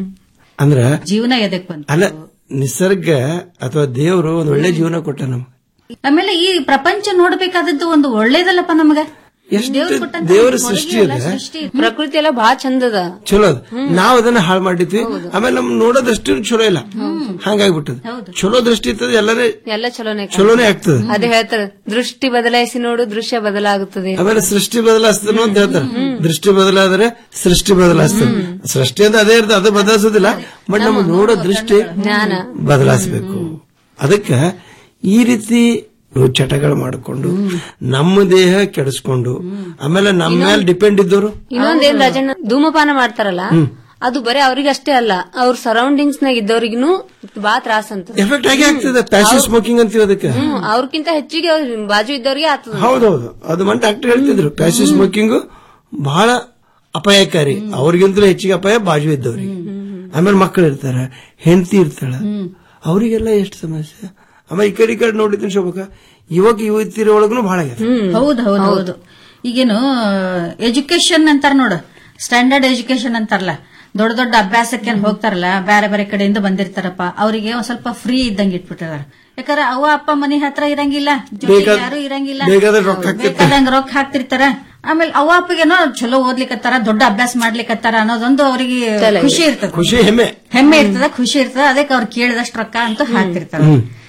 ಅಂದ್ರ ಜೀವನ ಎದಕ್ ಬಂತು ಅಲ್ಲ ನಿಸರ್ಗ ಅಥವಾ ದೇವರು ಒಂದ್ ಒಳ್ಳೆ ಜೀವನ ಕೊಟ್ಟ ನಮ್ಗೆ ಆಮೇಲೆ ಈ ಪ್ರಪಂಚ ನೋಡ್ಬೇಕಾದದ್ದು ಒಂದು ಒಳ್ಳೇದಲ್ಲಪ್ಪ ನಮಗ ದೇವ್ರು ಕೊಟ್ಟಂತ ದೇವರ ಕೊಡುಗೆ ಸೃಷ್ಟಿ ಅಲ್ಲ, ಅದ ಸೃಷ್ಟಿ ಪ್ರಕೃತಿ ಎಲ್ಲ ಬಹಳ ಚಂದದ ಚಲೋ ಅದ ನಾವ್ ಅದನ್ನ ಹಾಳು ಮಾಡಿದ್ವಿ ಆಮೇಲೆ ನಮ್ ನೋಡೋದಷ್ಟು ಚಲೋ ಇಲ್ಲ ಹಂಗಾಗ್ಬಿಟ್ಟದ ಚಲೋ ದೃಷ್ಟಿ ಇರ್ತದೆ ಎಲ್ಲರೇ ಎಲ್ಲ ಚಲೋನೆ ಕಾಣ್ತದೆ. ಚಲೋನೇ ಆಗ್ತದೆ ಅದೇ ಹೇಳ್ತಾರೆ ದೃಷ್ಟಿ ಬದಲಾಯಿಸಿ ನೋಡು ದೃಶ್ಯ ಬದಲಾಗುತ್ತದೆ ಆಮೇಲೆ ಸೃಷ್ಟಿ ಬದಲಾಯಿಸ್ತದೆ ಅಂತ ಹೇಳ್ತಾರೆ ದೃಷ್ಟಿ ಬದಲಾದ್ರೆ ಸೃಷ್ಟಿ ಬದಲಾಯಿಸ್ತದೆ ಸೃಷ್ಟಿ ಅಂತ ಅದೇ ಇರ್ತದೆ ಅದು ಬದಲಾಯಿಸೋದಿಲ್ಲ ಬಟ್ ನಮ್ಮ ನೋಡೋ ದೃಷ್ಟಿ ಜ್ಞಾನ ಬದಲಾಯಿಸಬೇಕು ಅದಕ್ಕೆ ಈ ರೀತಿ ಚಟಗಳು ಮಾಡಿಕೊಂಡು ನಮ್ಮ ದೇಹ ಕೆಡಿಸ್ಕೊಂಡು ಆಮೇಲೆ ನಮ್ಮ ಮೇಲೆ ಡಿಪೆಂಡ್ ಇದ್ದವರು ಇನ್ನೊಂದೇನ್ ರಾಜಣ್ಣ ಧೂಮಪಾನ ಮಾಡ್ತಾರಲ್ಲ ಅದು ಬರೀ ಅವ್ರಿಗೆ ಅಷ್ಟೇ ಅಲ್ಲ ಅವ್ರ ಸರೌಂಡಿಂಗ್ಸ್ ನಾಗ ಇದ್ದವ್ರಿಗೂ ಬಾ ತ್ರಾಸ ಅಂತ ಎಫೆಕ್ಟ್ ಆಗಿ ಆಗ್ತದೆ ಪ್ಯಾಸಿವ್ ಸ್ಮೋಕಿಂಗ್ ಅಂತೀವಿ ಅದಕ್ಕೆ ಹ್ಮ್ ಅವ್ರಕ್ಕಿಂತ ಹೆಚ್ಚಿಗೆ ಅವ್ರ್ ಬಾಜು ಇದ್ದವ್ರಿಗೆ ಆಗ್ತದ ಹೌದೌದು ಅದು ಮನ್ ಡಾಕ್ಟರ್ ಹೇಳ್ತಿದ್ರು ಪ್ಯಾಸಿವ್ ಸ್ಮೋಕಿಂಗ್ ಬಹಳ ಅಪಾಯಕಾರಿ ಅವ್ರಿಗಿಂತಲೂ ಹೆಚ್ಚಿಗೆ ಅಪಾಯ ಬಾಜು ಇದ್ದವ್ರಿಗೆ ಆಮೇಲೆ ಮಕ್ಕಳು ಇರ್ತಾರ ಹೆಂಡತಿ ಇರ್ತಾಳ ಅವರಿಗೆಲ್ಲ ಎಷ್ಟು ಸಮಸ್ಯೆ ಆಮೇಲೆ ಈ ಕಡೆ ಈ ಕಡೆ ನೋಡಿದ್ರೆ ಶೋಭಕ ಯುವಕ ಯುವತಿಯರ ಒಳಗೂ ಬಹಳ ಆಗ್ಯದ ಹೌದು ಹೌದು ಹೌದು ಈಗೇನು ಎಜುಕೇಶನ್ ಅಂತಾರ ನೋಡು ಸ್ಟ್ಯಾಂಡರ್ಡ್ ಎಜುಕೇಶನ್ ಅಂತಾರಲ್ಲ ದೊಡ್ಡ ದೊಡ್ಡ ಅಭ್ಯಾಸಕ್ಕೆ ಹೋಗ್ತಾರಲ್ಲ ಬೇರೆ ಬೇರೆ ಕಡೆಯಿಂದ ಬಂದಿರ್ತಾರಪ್ಪ ಅವರಿಗೆ ಒಂದ್ ಸ್ವಲ್ಪ ಫ್ರೀ ಇದ್ದಂಗೆ ಇಟ್ಬಿಟ್ಟಿದಾರ ಯಾಕಂದ್ರೆ ಅವ್ವ ಅಪ್ಪ ಮನೆ ಹತ್ರ ಇರಂಗಿಲ್ಲ ಜೊತೆಗೆ ಬೇಕಾದ- ಯಾರು ಇರಂಗಿಲ್ಲ ಬೇಕಾದ್ರೆ ರೊಕ್ಕ ಹಾಕ್ತಿರ್ತಾರೆ. ಬೇಕಾದಂಗ ರೊಕ್ಕ ಹಾಕ್ತಿರ್ತಾರ ಆಮೇಲೆ ಅವ್ವ ಅಪ್ಪಗೇನೋ ಚಲೋ ಓದ್ಲಿಕ್ಕತ್ತಾರ ದೊಡ್ಡ ಅಭ್ಯಾಸ ಮಾಡ್ಲಿಕ್ಕತ್ತಾರ ಅನ್ನೋದೊಂದು ಅವರಿಗೆ ಖುಷಿ ಇರ್ತದ ಖುಷಿ ಹೆಮ್ಮೆ ಹೆಮ್ಮೆ ಇರ್ತದ ಖುಷಿ ಇರ್ತದ ಅದಕ್ಕೆ ಅವ್ರು ಕೇಳಿದಷ್ಟು ರೊಕ್ಕ ಅಂತ ಹಾಕ್ತಿರ್ತಾರ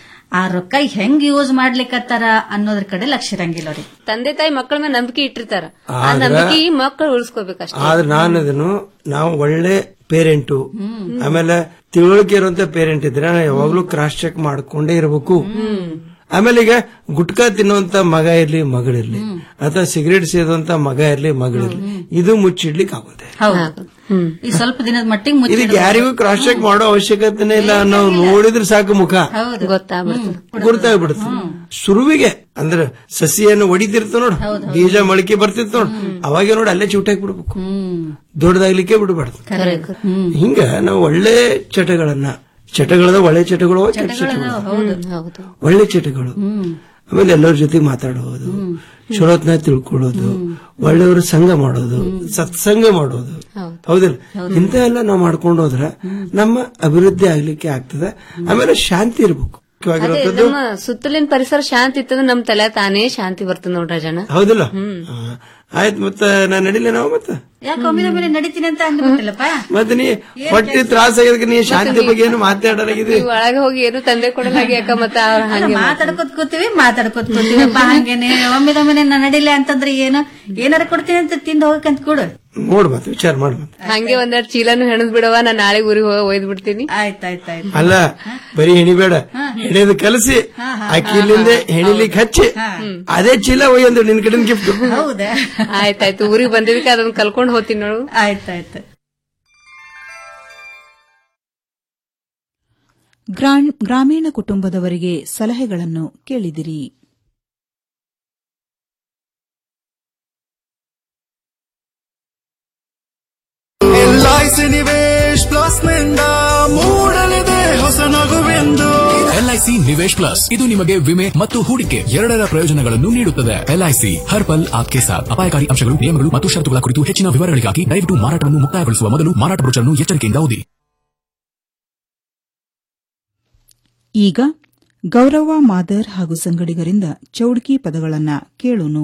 ಆ ರೊಕ್ಕ ಹೆಂಗ್ ಯೂಸ್ ಮಾಡ್ಲಿಕ್ಕತ್ತಾರ ಅನ್ನೋದ್ರ ಕಡೆ ಲಕ್ಷ್ಯ ಇರಂಗಿಲ್ಲ ಅವ್ರಿಗೆ ತಂದೆ ತಾಯಿ ಮಕ್ಕಳ ಮೇಲೆ ನಂಬಿಕೆ ಇಟ್ಟಿರ್ತಾರ ಆ ಆದ್ರ- ನಂಬಿಕೆ ಈ ಮಕ್ಕಳು ಉಳಿಸ್ಕೋಬೇಕಷ್ಟೇ ಆದ್ರೆ ನಾನು ಅದನ್ನು ನಾವು ಒಳ್ಳೆ ಪೇರೆಂಟು ಆಮೇಲೆ ತಿಳುವಳಿಕೆ ಇರುವಂತ ಪೇರೆಂಟ್ ಇದ್ರೆ ನಾವು ಯಾವಾಗ್ಲೂ ಕ್ರಾಸ್ ಚೆಕ್ ಮಾಡ್ಕೊಂಡೇ ಇರಬೇಕು ಆಮೇಲೆ ಈಗ ಗುಟ್ಕಾ ತಿನ್ನುವಂತ ಮಗ ಇರ್ಲಿ ಮಗಳಿರ್ಲಿ ಅಥವಾ ಸಿಗರೇಟ್ ಸೇದುವಂತ ಮಗ ಇರ್ಲಿ ಮಗಳಿರ್ಲಿ ಇದು ಮುಚ್ಚಿಡ್ಲಿಕ್ಕೆ ಆಗುತ್ತೆ ಹೌದು ಈ ಸ್ವಲ್ಪ ದಿನದ ಮಟ್ಟಿಗೆ ಮುಚ್ಚಿ ಇದಕ್ಕೆ ಯಾರಿಗೂ ಕ್ರಾಸ್ ಚೆಕ್ ಮಾಡೋ ಅವಶ್ಯಕತೆನೇ ಇಲ್ಲ ನಾವು ನೋಡಿದ್ರೆ ಸಾಕು ಮುಖ ಹೌದು ಗೊತ್ತಾಗ್ಬಿಡ್ತದೆ ಗುರುತಾಗ್ಬಿಡುತ್ತೆ ಶುರುವಿಗೆ ಅಂದ್ರೆ ಸಸಿಯನ್ನು ಹೊಡಿತಿರ್ತ ನೋಡು ಬೀಜ ಮೊಳಕೆ ಬರ್ತಿರ್ತ ನೋಡು ಅವಾಗ ನೋಡಿ ಅಲ್ಲೇ ಚಿವಟಾಗಿ ಬಿಡ್ಬೇಕು ದೊಡ್ಡದಾಗ್ಲಿಕ್ಕೆ ಬಿಡಬಾರ್ದು ಹಿಂಗ ನಾವು ಒಳ್ಳೆ ಚಟಗಳನ್ನ ಚಟಗಳದ ಒಳ್ಳೆ ಚಟಗಳು ಕೆಟ್ಟ ಚಟಗಳು ಹೌದು ಒಳ್ಳೆ ಚಟಗಳು ಆಮೇಲೆ ಎಲ್ಲರ ಜೊತೆ ಮಾತಾಡೋದು ಚಲೋತ್ನ ತಿಳ್ಕೊಳ್ಳೋದು ಒಳ್ಳೆಯವ್ರ ಸಂಘ ಮಾಡೋದು ಸತ್ಸಂಗ ಮಾಡೋದು ಹೌದಿಲ್ಲ ಇಂಥ ಎಲ್ಲ ನಾವು ಮಾಡ್ಕೊಂಡು ಹೋದ್ರೆ ನಮ್ಮ ಅಭಿವೃದ್ಧಿ ಆಗ್ಲಿಕ್ಕೆ ಆಗ್ತದೆ ಆಮೇಲೆ ಶಾಂತಿ ಇರ್ಬೇಕು ಅದೇ ಮುಖ್ಯವಾಗಿರುವಂತದ್ದು ನಮ್ಮ ಸುತ್ತಲಿನ ಪರಿಸರ ಶಾಂತಿ ಇತ್ತಂದ್ರೆ ನಮ್ ತಲೆ ತಾನೇ ಶಾಂತಿ ಬರ್ತದೆ ನೋಡ್ರ ಜನ ಹೌದಿಲ್ಲ ಆ, ಆಯ್ತು ಮತ್ತ ನಾನ್ ನಡಿಲೆ ನಾವು ಮತ್ತ ಯಾಕೆ ಒಮ್ಮಿದ ಮೇಲೆ ನಡಿತೀನಿ ಅಂತ ಅಂದ್ಬಿಟ್ಟಿಲ್ಲಪ್ಪ ಮತ್ತೆ ನೀ ಹೊಟ್ಟೆ ತ್ರಾಸ ಆಗಿದ್ದಕ್ಕೆ ನೀ ಶಾಂತಿ ಬಗ್ಗೆ ಏನು ಮಾತಾಡಲಾಗಿದೆ ನೀವ್ ಒಳಗೆ ಹೋಗಿ ಏನು ತಂದೆ ಕೊಡಲಾಗಿ ಯಾಕ ಮತ್ತ ಅವ್ರ ಹಂಗೆ ಮಾತಾಡ್ಕೊತ್ ಕೂತೀವಿ ಮಾತಾಡ್ಕೊತ್ ಕೂತೀವಪ್ಪ ಹಂಗೇನೆ ಒಮ್ಮಿದೊಮ್ಮೆನೆ ನಾ ನಡಿಲ್ಲ ಅಂತಂದ್ರೆ ಏನು ಏನಾರ ಕೊಡ್ತೀನಿ ಅಂತ ತಿಂದು ಹೋಗಕ್ಕಂತ ಕೊಡು ನೋಡ್ ಮತ್ತೆ ವಿಚಾರ ಮಾಡ್ ಮತ್ತೆ ಹಂಗೆ ಒಂದೆರಡು ಚೀಲನು ಹೆಣದ್ ಬಿಡವ ನಾ ನಾಳೆ ಊರಿಗೆ ಹೋಗಿ ಒಯ್ದು ಬಿಡ್ತೀನಿ ಆಯ್ತಾಯ್ತಾಯ್ತು ಅಲ್ಲ ಬರೀ ಹೆಣಿಬೇಡ ಹೆಣೆದು ಕಲಸಿ ಆಕಿ ಇಲ್ಲಿಂದ ಹೆಣಿಲಿಕ್ಕೆ ಹಚ್ಚಿ ಅದೇ ಚೀಲ ಒಯ್ಯಂದು ನಿನ್ ಕಡೆ ಗಿಫ್ಟ್ ಹೌದಾ ಆಯ್ತಾಯ್ತು ಊರಿಗೆ ಬಂದಿದ್ದಕ್ಕೆ ಅದನ್ನ ಕಲ್ಕೊಂಡ್ ಹೋಗ್ತೀನಿ ನೋಡು ಆಯ್ತಾಯ್ತು ಗ್ರಾ- ಗ್ರಾಮೀಣ ಕುಟುಂಬದವರಿಗೆ ಸಲಹೆಗಳನ್ನು ಕೇಳಿದಿರಿ ಎಲ್ಐಸಿ ನಿವೇಶ್ ಪ್ಲಸ್ ನಿಂದ ಮೂಡಲಿದೆ ಹೊಸ ನಗುವೆಂದು ಎಲ್ಐಸಿ ನಿವೇಶ್ ಪ್ಲಸ್ ಇದು ನಿಮಗೆ ವಿಮೆ ಮತ್ತು ಹೂಡಿಕೆ ಎರಡರ ಪ್ರಯೋಜನಗಳನ್ನು ನೀಡುತ್ತದೆ ಎಲ್ಐಸಿ ಹರ್ಪಲ್ ಆಪ್ಕೆ ಸಾಥ್ ಅಪಾಯಕಾರಿ ಅಂಶಗಳು ನಿಯಮಗಳು ಮತ್ತು ಷರತ್ತುಗಳ ಕುರಿತು ಹೆಚ್ಚಿನ ವಿವರಗಳಿಗಾಗಿ ದಯವಿಟ್ಟು ಮಾರಾಟವನ್ನು ಮುಕ್ತಾಯಗೊಳಿಸುವ ಮೊದಲು ಮಾರಾಟ ಬ್ರೋಚರ್ನ್ನು ಎಚ್ಚರಿಕೆಯಿಂದ ಓದಿ ಈಗ ಗೌರವ ಮಾದರ್ ಹಾಗೂ ಸಂಗಡಿಗರಿಂದ ಚೌಡ್ಕಿ ಪದಗಳನ್ನ ಕೇಳೋನು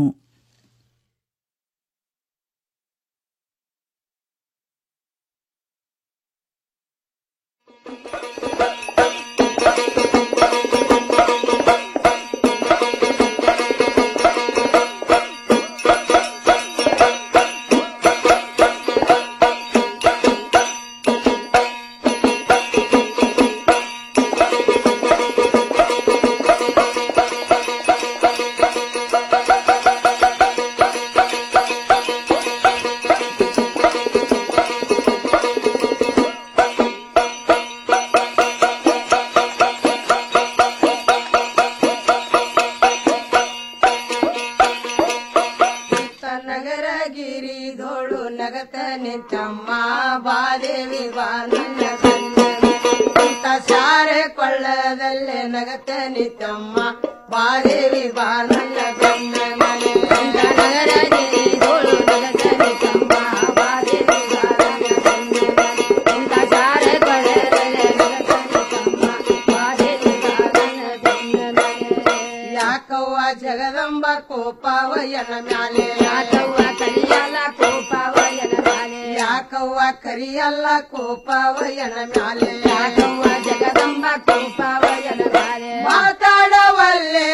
ನಗರ ಗಿರಿ ಧೋಳು ನಗತ ನಿಂತಮ್ಮ ಬಾದೇವಿ ಬಾ ನನ್ನ ಕಣ್ಣನೆ. ಇಂಥ ಸಾರೆ ಕೊಳ್ಳದಲ್ಲೇ ನಗತ ನಿಂತಮ್ಮ ಬಾದೇವಿ ಬಾ ನನ್ನ ಕಣ್ಣ ಮನೆ ನಗರ ಗಿರಿ ಧೋಳು ನಗತ ನಿಂತಮ್ಮ ಬಾದೇವಿ ಬಾ ನನ್ನ ಕಣ್ಣ ಮನೆ. ಇಂಥ ಸಾರೆ ಕೊಳ್ಳದಲ್ಲೇ ನಗತ ನಿಂತಮ್ಮ ಬಾದೇವಿ ಬಾ ನನ್ನ ಕಣ್ಣ ಮನೆ. ಯಾಕವ್ವ ಜಗದಂಬ ಕೋಪವಯನ ಮ್ಯಾಲೆ ಯಾಕವ್ವ ಕರಿಯಲ್ಲ ಕೋಪವಯನ ಮ್ಯಾಲೆ ಯಾಕವ್ವ ಕರಿಯಲ್ಲ ಕೋಪವಯನ ಮ್ಯಾಲೆ ಯಾಕವ್ವ ಜಗದಂಬ ಕೋಪವಯನ ಮ್ಯಾಲೆ ಮಾತಾಡವಲ್ಲೆ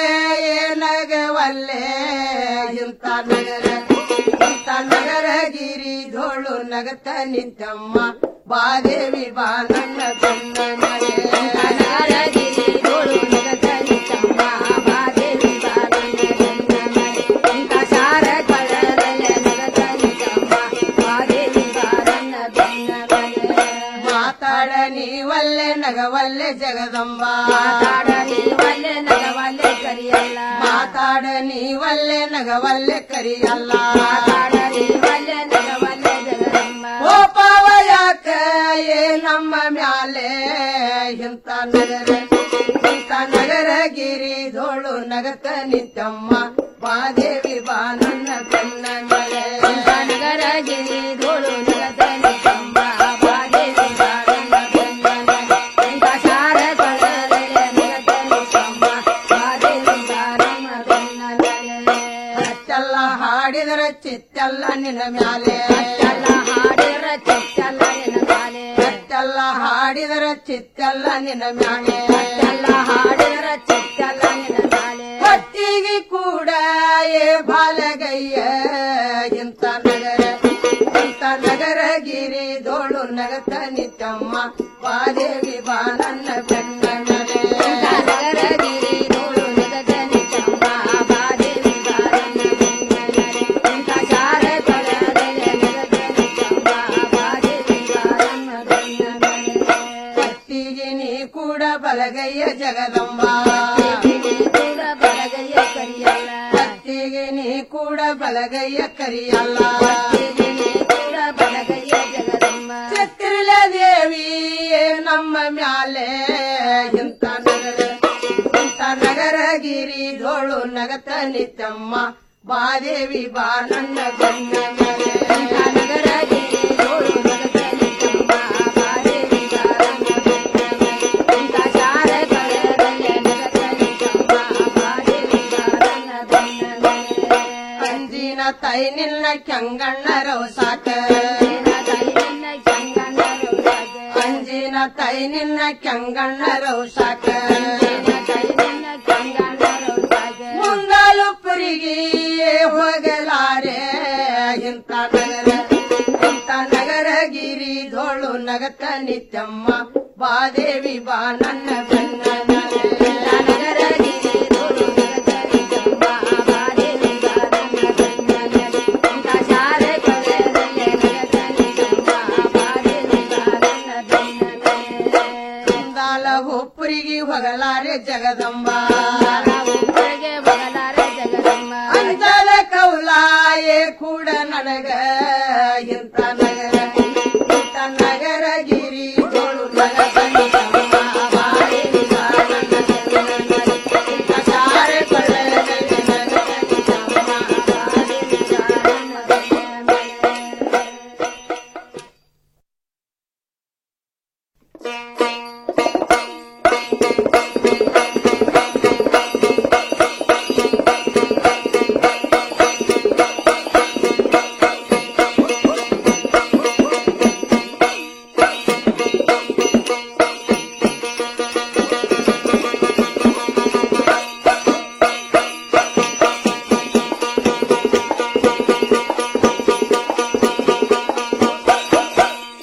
ಏನಗವಲ್ಲೆ ಇಂಥ ನಗರ ಇಂಥ ನಗರ ಗಿರಿ ಧೋಳು ನಗತ ನಿಂತಮ್ಮ ಬಾದೇವಿ ಬಾ ನನ್ನ ಕಣ್ಣ ಮನೆ ನಗರ ಗಿರಿ ಧೋಳು ನಗತ ನಿಂತಮ್ಮ ಬಾದೇವಿ ಬಾ ನನ್ನ ಕಣ್ಣ ಮನೆ ಇಂಥ ಸಾರ ಕೊಳ್ಳಲಲ್ಲೇ ನಗತ ನಿಂತಮ್ಮ ಬಾದೇವಿ ಬಾ ನನ್ನ ಕಣ್ಣ ಮನೆ ಮಾತಾಡ ನೀವಲ್ಲೆ ನಗವಲ್ಲೆ ಜಗದಂಬ ಮಾತಾಡ ನೀವಲ್ಲೆ ನಗವಲ್ಲೆ ಕರಿಯಲ್ಲ ಮಾತಾಡ ನೀವಲ್ಲೆ ನಗವಲ್ಲೆ ಕರಿಯಲ್ಲ ಮಾತಾಡ ನೀವಲ್ಲೆ ನಗವಲ್ಲೆ ಜಗದಂಬ ಓ ಪಾವ ಯಾಕ ಏ ನಮ್ಮ ಮ್ಯಾಲೆ ಇಂಥ ನಗರ ಇಂಥ ನಗರ ಗಿರಿ ಧೋಳು ನಗತ ನಿಂತಮ್ಮ ಬಾದೇವಿ ಬಾ ನನ್ನ ಕಣ್ಣ ಮಲೆ ಇಂಥ ನಗರ ಗಿರಿ ಧೋಳು ನಗತ ನಿಂತಮ್ಮ ಬಾದೇವಿ ಬಾ ನನ್ನ ಕಣ್ಣ ಮಲೆ ಇಂಥ ಸಾರ ಕೊಳಲಲೆ ನಗತ ನಿಂತಮ್ಮ ಬಾದೇವಿ ಬಾ ನನ್ನ ಕಣ್ಣ ಮಲೆ ಅಚ್ಚಲ್ಲ ಹಾಡಿದರ ಚಿತ್ತಲ್ಲ ನಿನ್ನ ಮ್ಯಾಲೆ ಅಚ್ಚಲ್ಲ ಹಾಡಿದರ ಚಿತ್ತಲ್ಲ ನಿನ್ನ ಮ್ಯಾಲೆ ಅಚ್ಚಲ್ಲ ಹಾಡಿದರ ಚಿತ್ತಲ್ಲ ನಿನ್ನ ಮ್ಯಾಲೆ ಅಚ್ಚಲ್ಲ ಹಾಡಿದರ ಚಿತ್ತಲ್ಲ ನಿನ್ನ ಮ್ಯಾಲೆ ಹೊತ್ತಿಗೆ ಕೂಡ ಏ ಬಾಲಗಯ್ಯ ಇಂಥ ನಗರ ಇಂಥ ನಗರ ಗಿರಿ ಧೋಳು ನಗತ ನಿತ್ತಮ್ಮ ಬಾದೇವಿ ಬಾ ನನ್ನ ಕಣ್ಣ ಮನೆ ನಗರ ಗಿರಿ ಧೋಳು ನಗತ ನಿತ್ತಮ್ಮ ಬಾದೇವಿ ಬಾ ನನ್ನ ಕಣ್ಣ ಮನೆ ಇಂಥ ಚಾರ ಕೊಳದಲೆ ನಗತ ನಿತ್ತಮ್ಮ ಬಾದೇವಿ ಬಾ ನನ್ನ ಕಣ್ಣ ಮನೆ ಕತ್ತಿಗೆ ನೀ ಕೂಡ ಬಲಗಯ್ಯ ಜಗದಂಬ ಕೂಡ ಬಲಗಯ್ಯ ಕರಿಯಲ್ಲ ಕತ್ತಿಗೆ ನೀ ಕೂಡ ಬಲಗಯ್ಯ ಕರಿಯಲ್ಲ ಕತ್ತಿಗೆ ನೀ ಕೂಡ ಬಲಗಯ್ಯ ಜಗದಂಬ ಚಕ್ರಲ ದೇವಿ ನಮ್ಮ ಮ್ಯಾಲೆ ಇಂಥ ನಗರ ಇಂಥ ನಗರ ಗಿರಿ ಧೋಳು ನಗತ ನಿತ್ತಮ್ಮ ಬಾದೇವಿ ಬಾ ನನ್ನ ಗಣ್ಣ ಮನೆ ಇಂಥ ನಗರ ಗಿರಿ ಧೋಳು ನಗತ ನಿತ್ತಮ್ಮ ಬಾದೇವಿ ಬಾ ನನ್ನ ಗಣ್ಣ ಮನೆ ಇಂಥ ಚಾರ ಕಳೆದಲ್ಲೇ ನಗತ ನಿತ್ತಮ್ಮ ಬಾದೇವಿ ಬಾ ನನ್ನ ಗಣ್ಣ ಮನೆ ಅಂಜಿನ ತೈ ನಿನ್ನ ಕೆಂಗಣ್ಣರವು ಸಾಕ ಅಂಜಿನ ತೈ ನಿನ್ನ ಕೆಂಗಣ್ಣರವು ಸಾಕ ಮುಂಗಾಲು ಪುರಿಗೆ ಹೋಗಲಾರೆ ಇಂಥ ನಗರ ಇಂಥ ನಗರ ಗಿರಿ ಧೋಳು ನಗತ ನಿತ್ಯಮ್ಮ ಬಾದೇವಿ ಬಾ ನನ್ನ ಬೆನ್ನ ನಲೆ. ಇಂಥ ನಗರ ಗಿರಿ ಧೋಳು ನಗತ ನಿತ್ಯಮ್ಮ ಬಾದೇವಿ ಬಾ ನನ್ನ ಬೆನ್ನ ನಲೆ. ಇಂಥ ಶಾಲೆ ಕೊಲೆಯಲ್ಲೇ ನಗತ ನಿತ್ಯಮ್ಮ ಬಾದೇವಿ ಬಾ ನನ್ನ ಬೆನ್ನ ನಲೆ. ಇಂದಾಲ ಹುಪ್ಪುರಿ ಜಗದಂಬ ಅಂಜಲ ಕೌಲಾಯೆ ಕೂಡ ನನಗ ಇಂಥ ನಗರ ಇಂಥ ನಗರ ಗಿರಿ ಜೋಳು ಜಗದಂಬ ಬಾಯಿಲಿ ಬಾಳ ಇಂಥ ಚಾರೆ ಕೊಳ್ಳೆ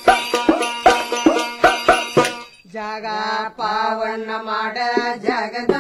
ಜಾಗ ಪಾವನ ಮಾಡ ಜಗದ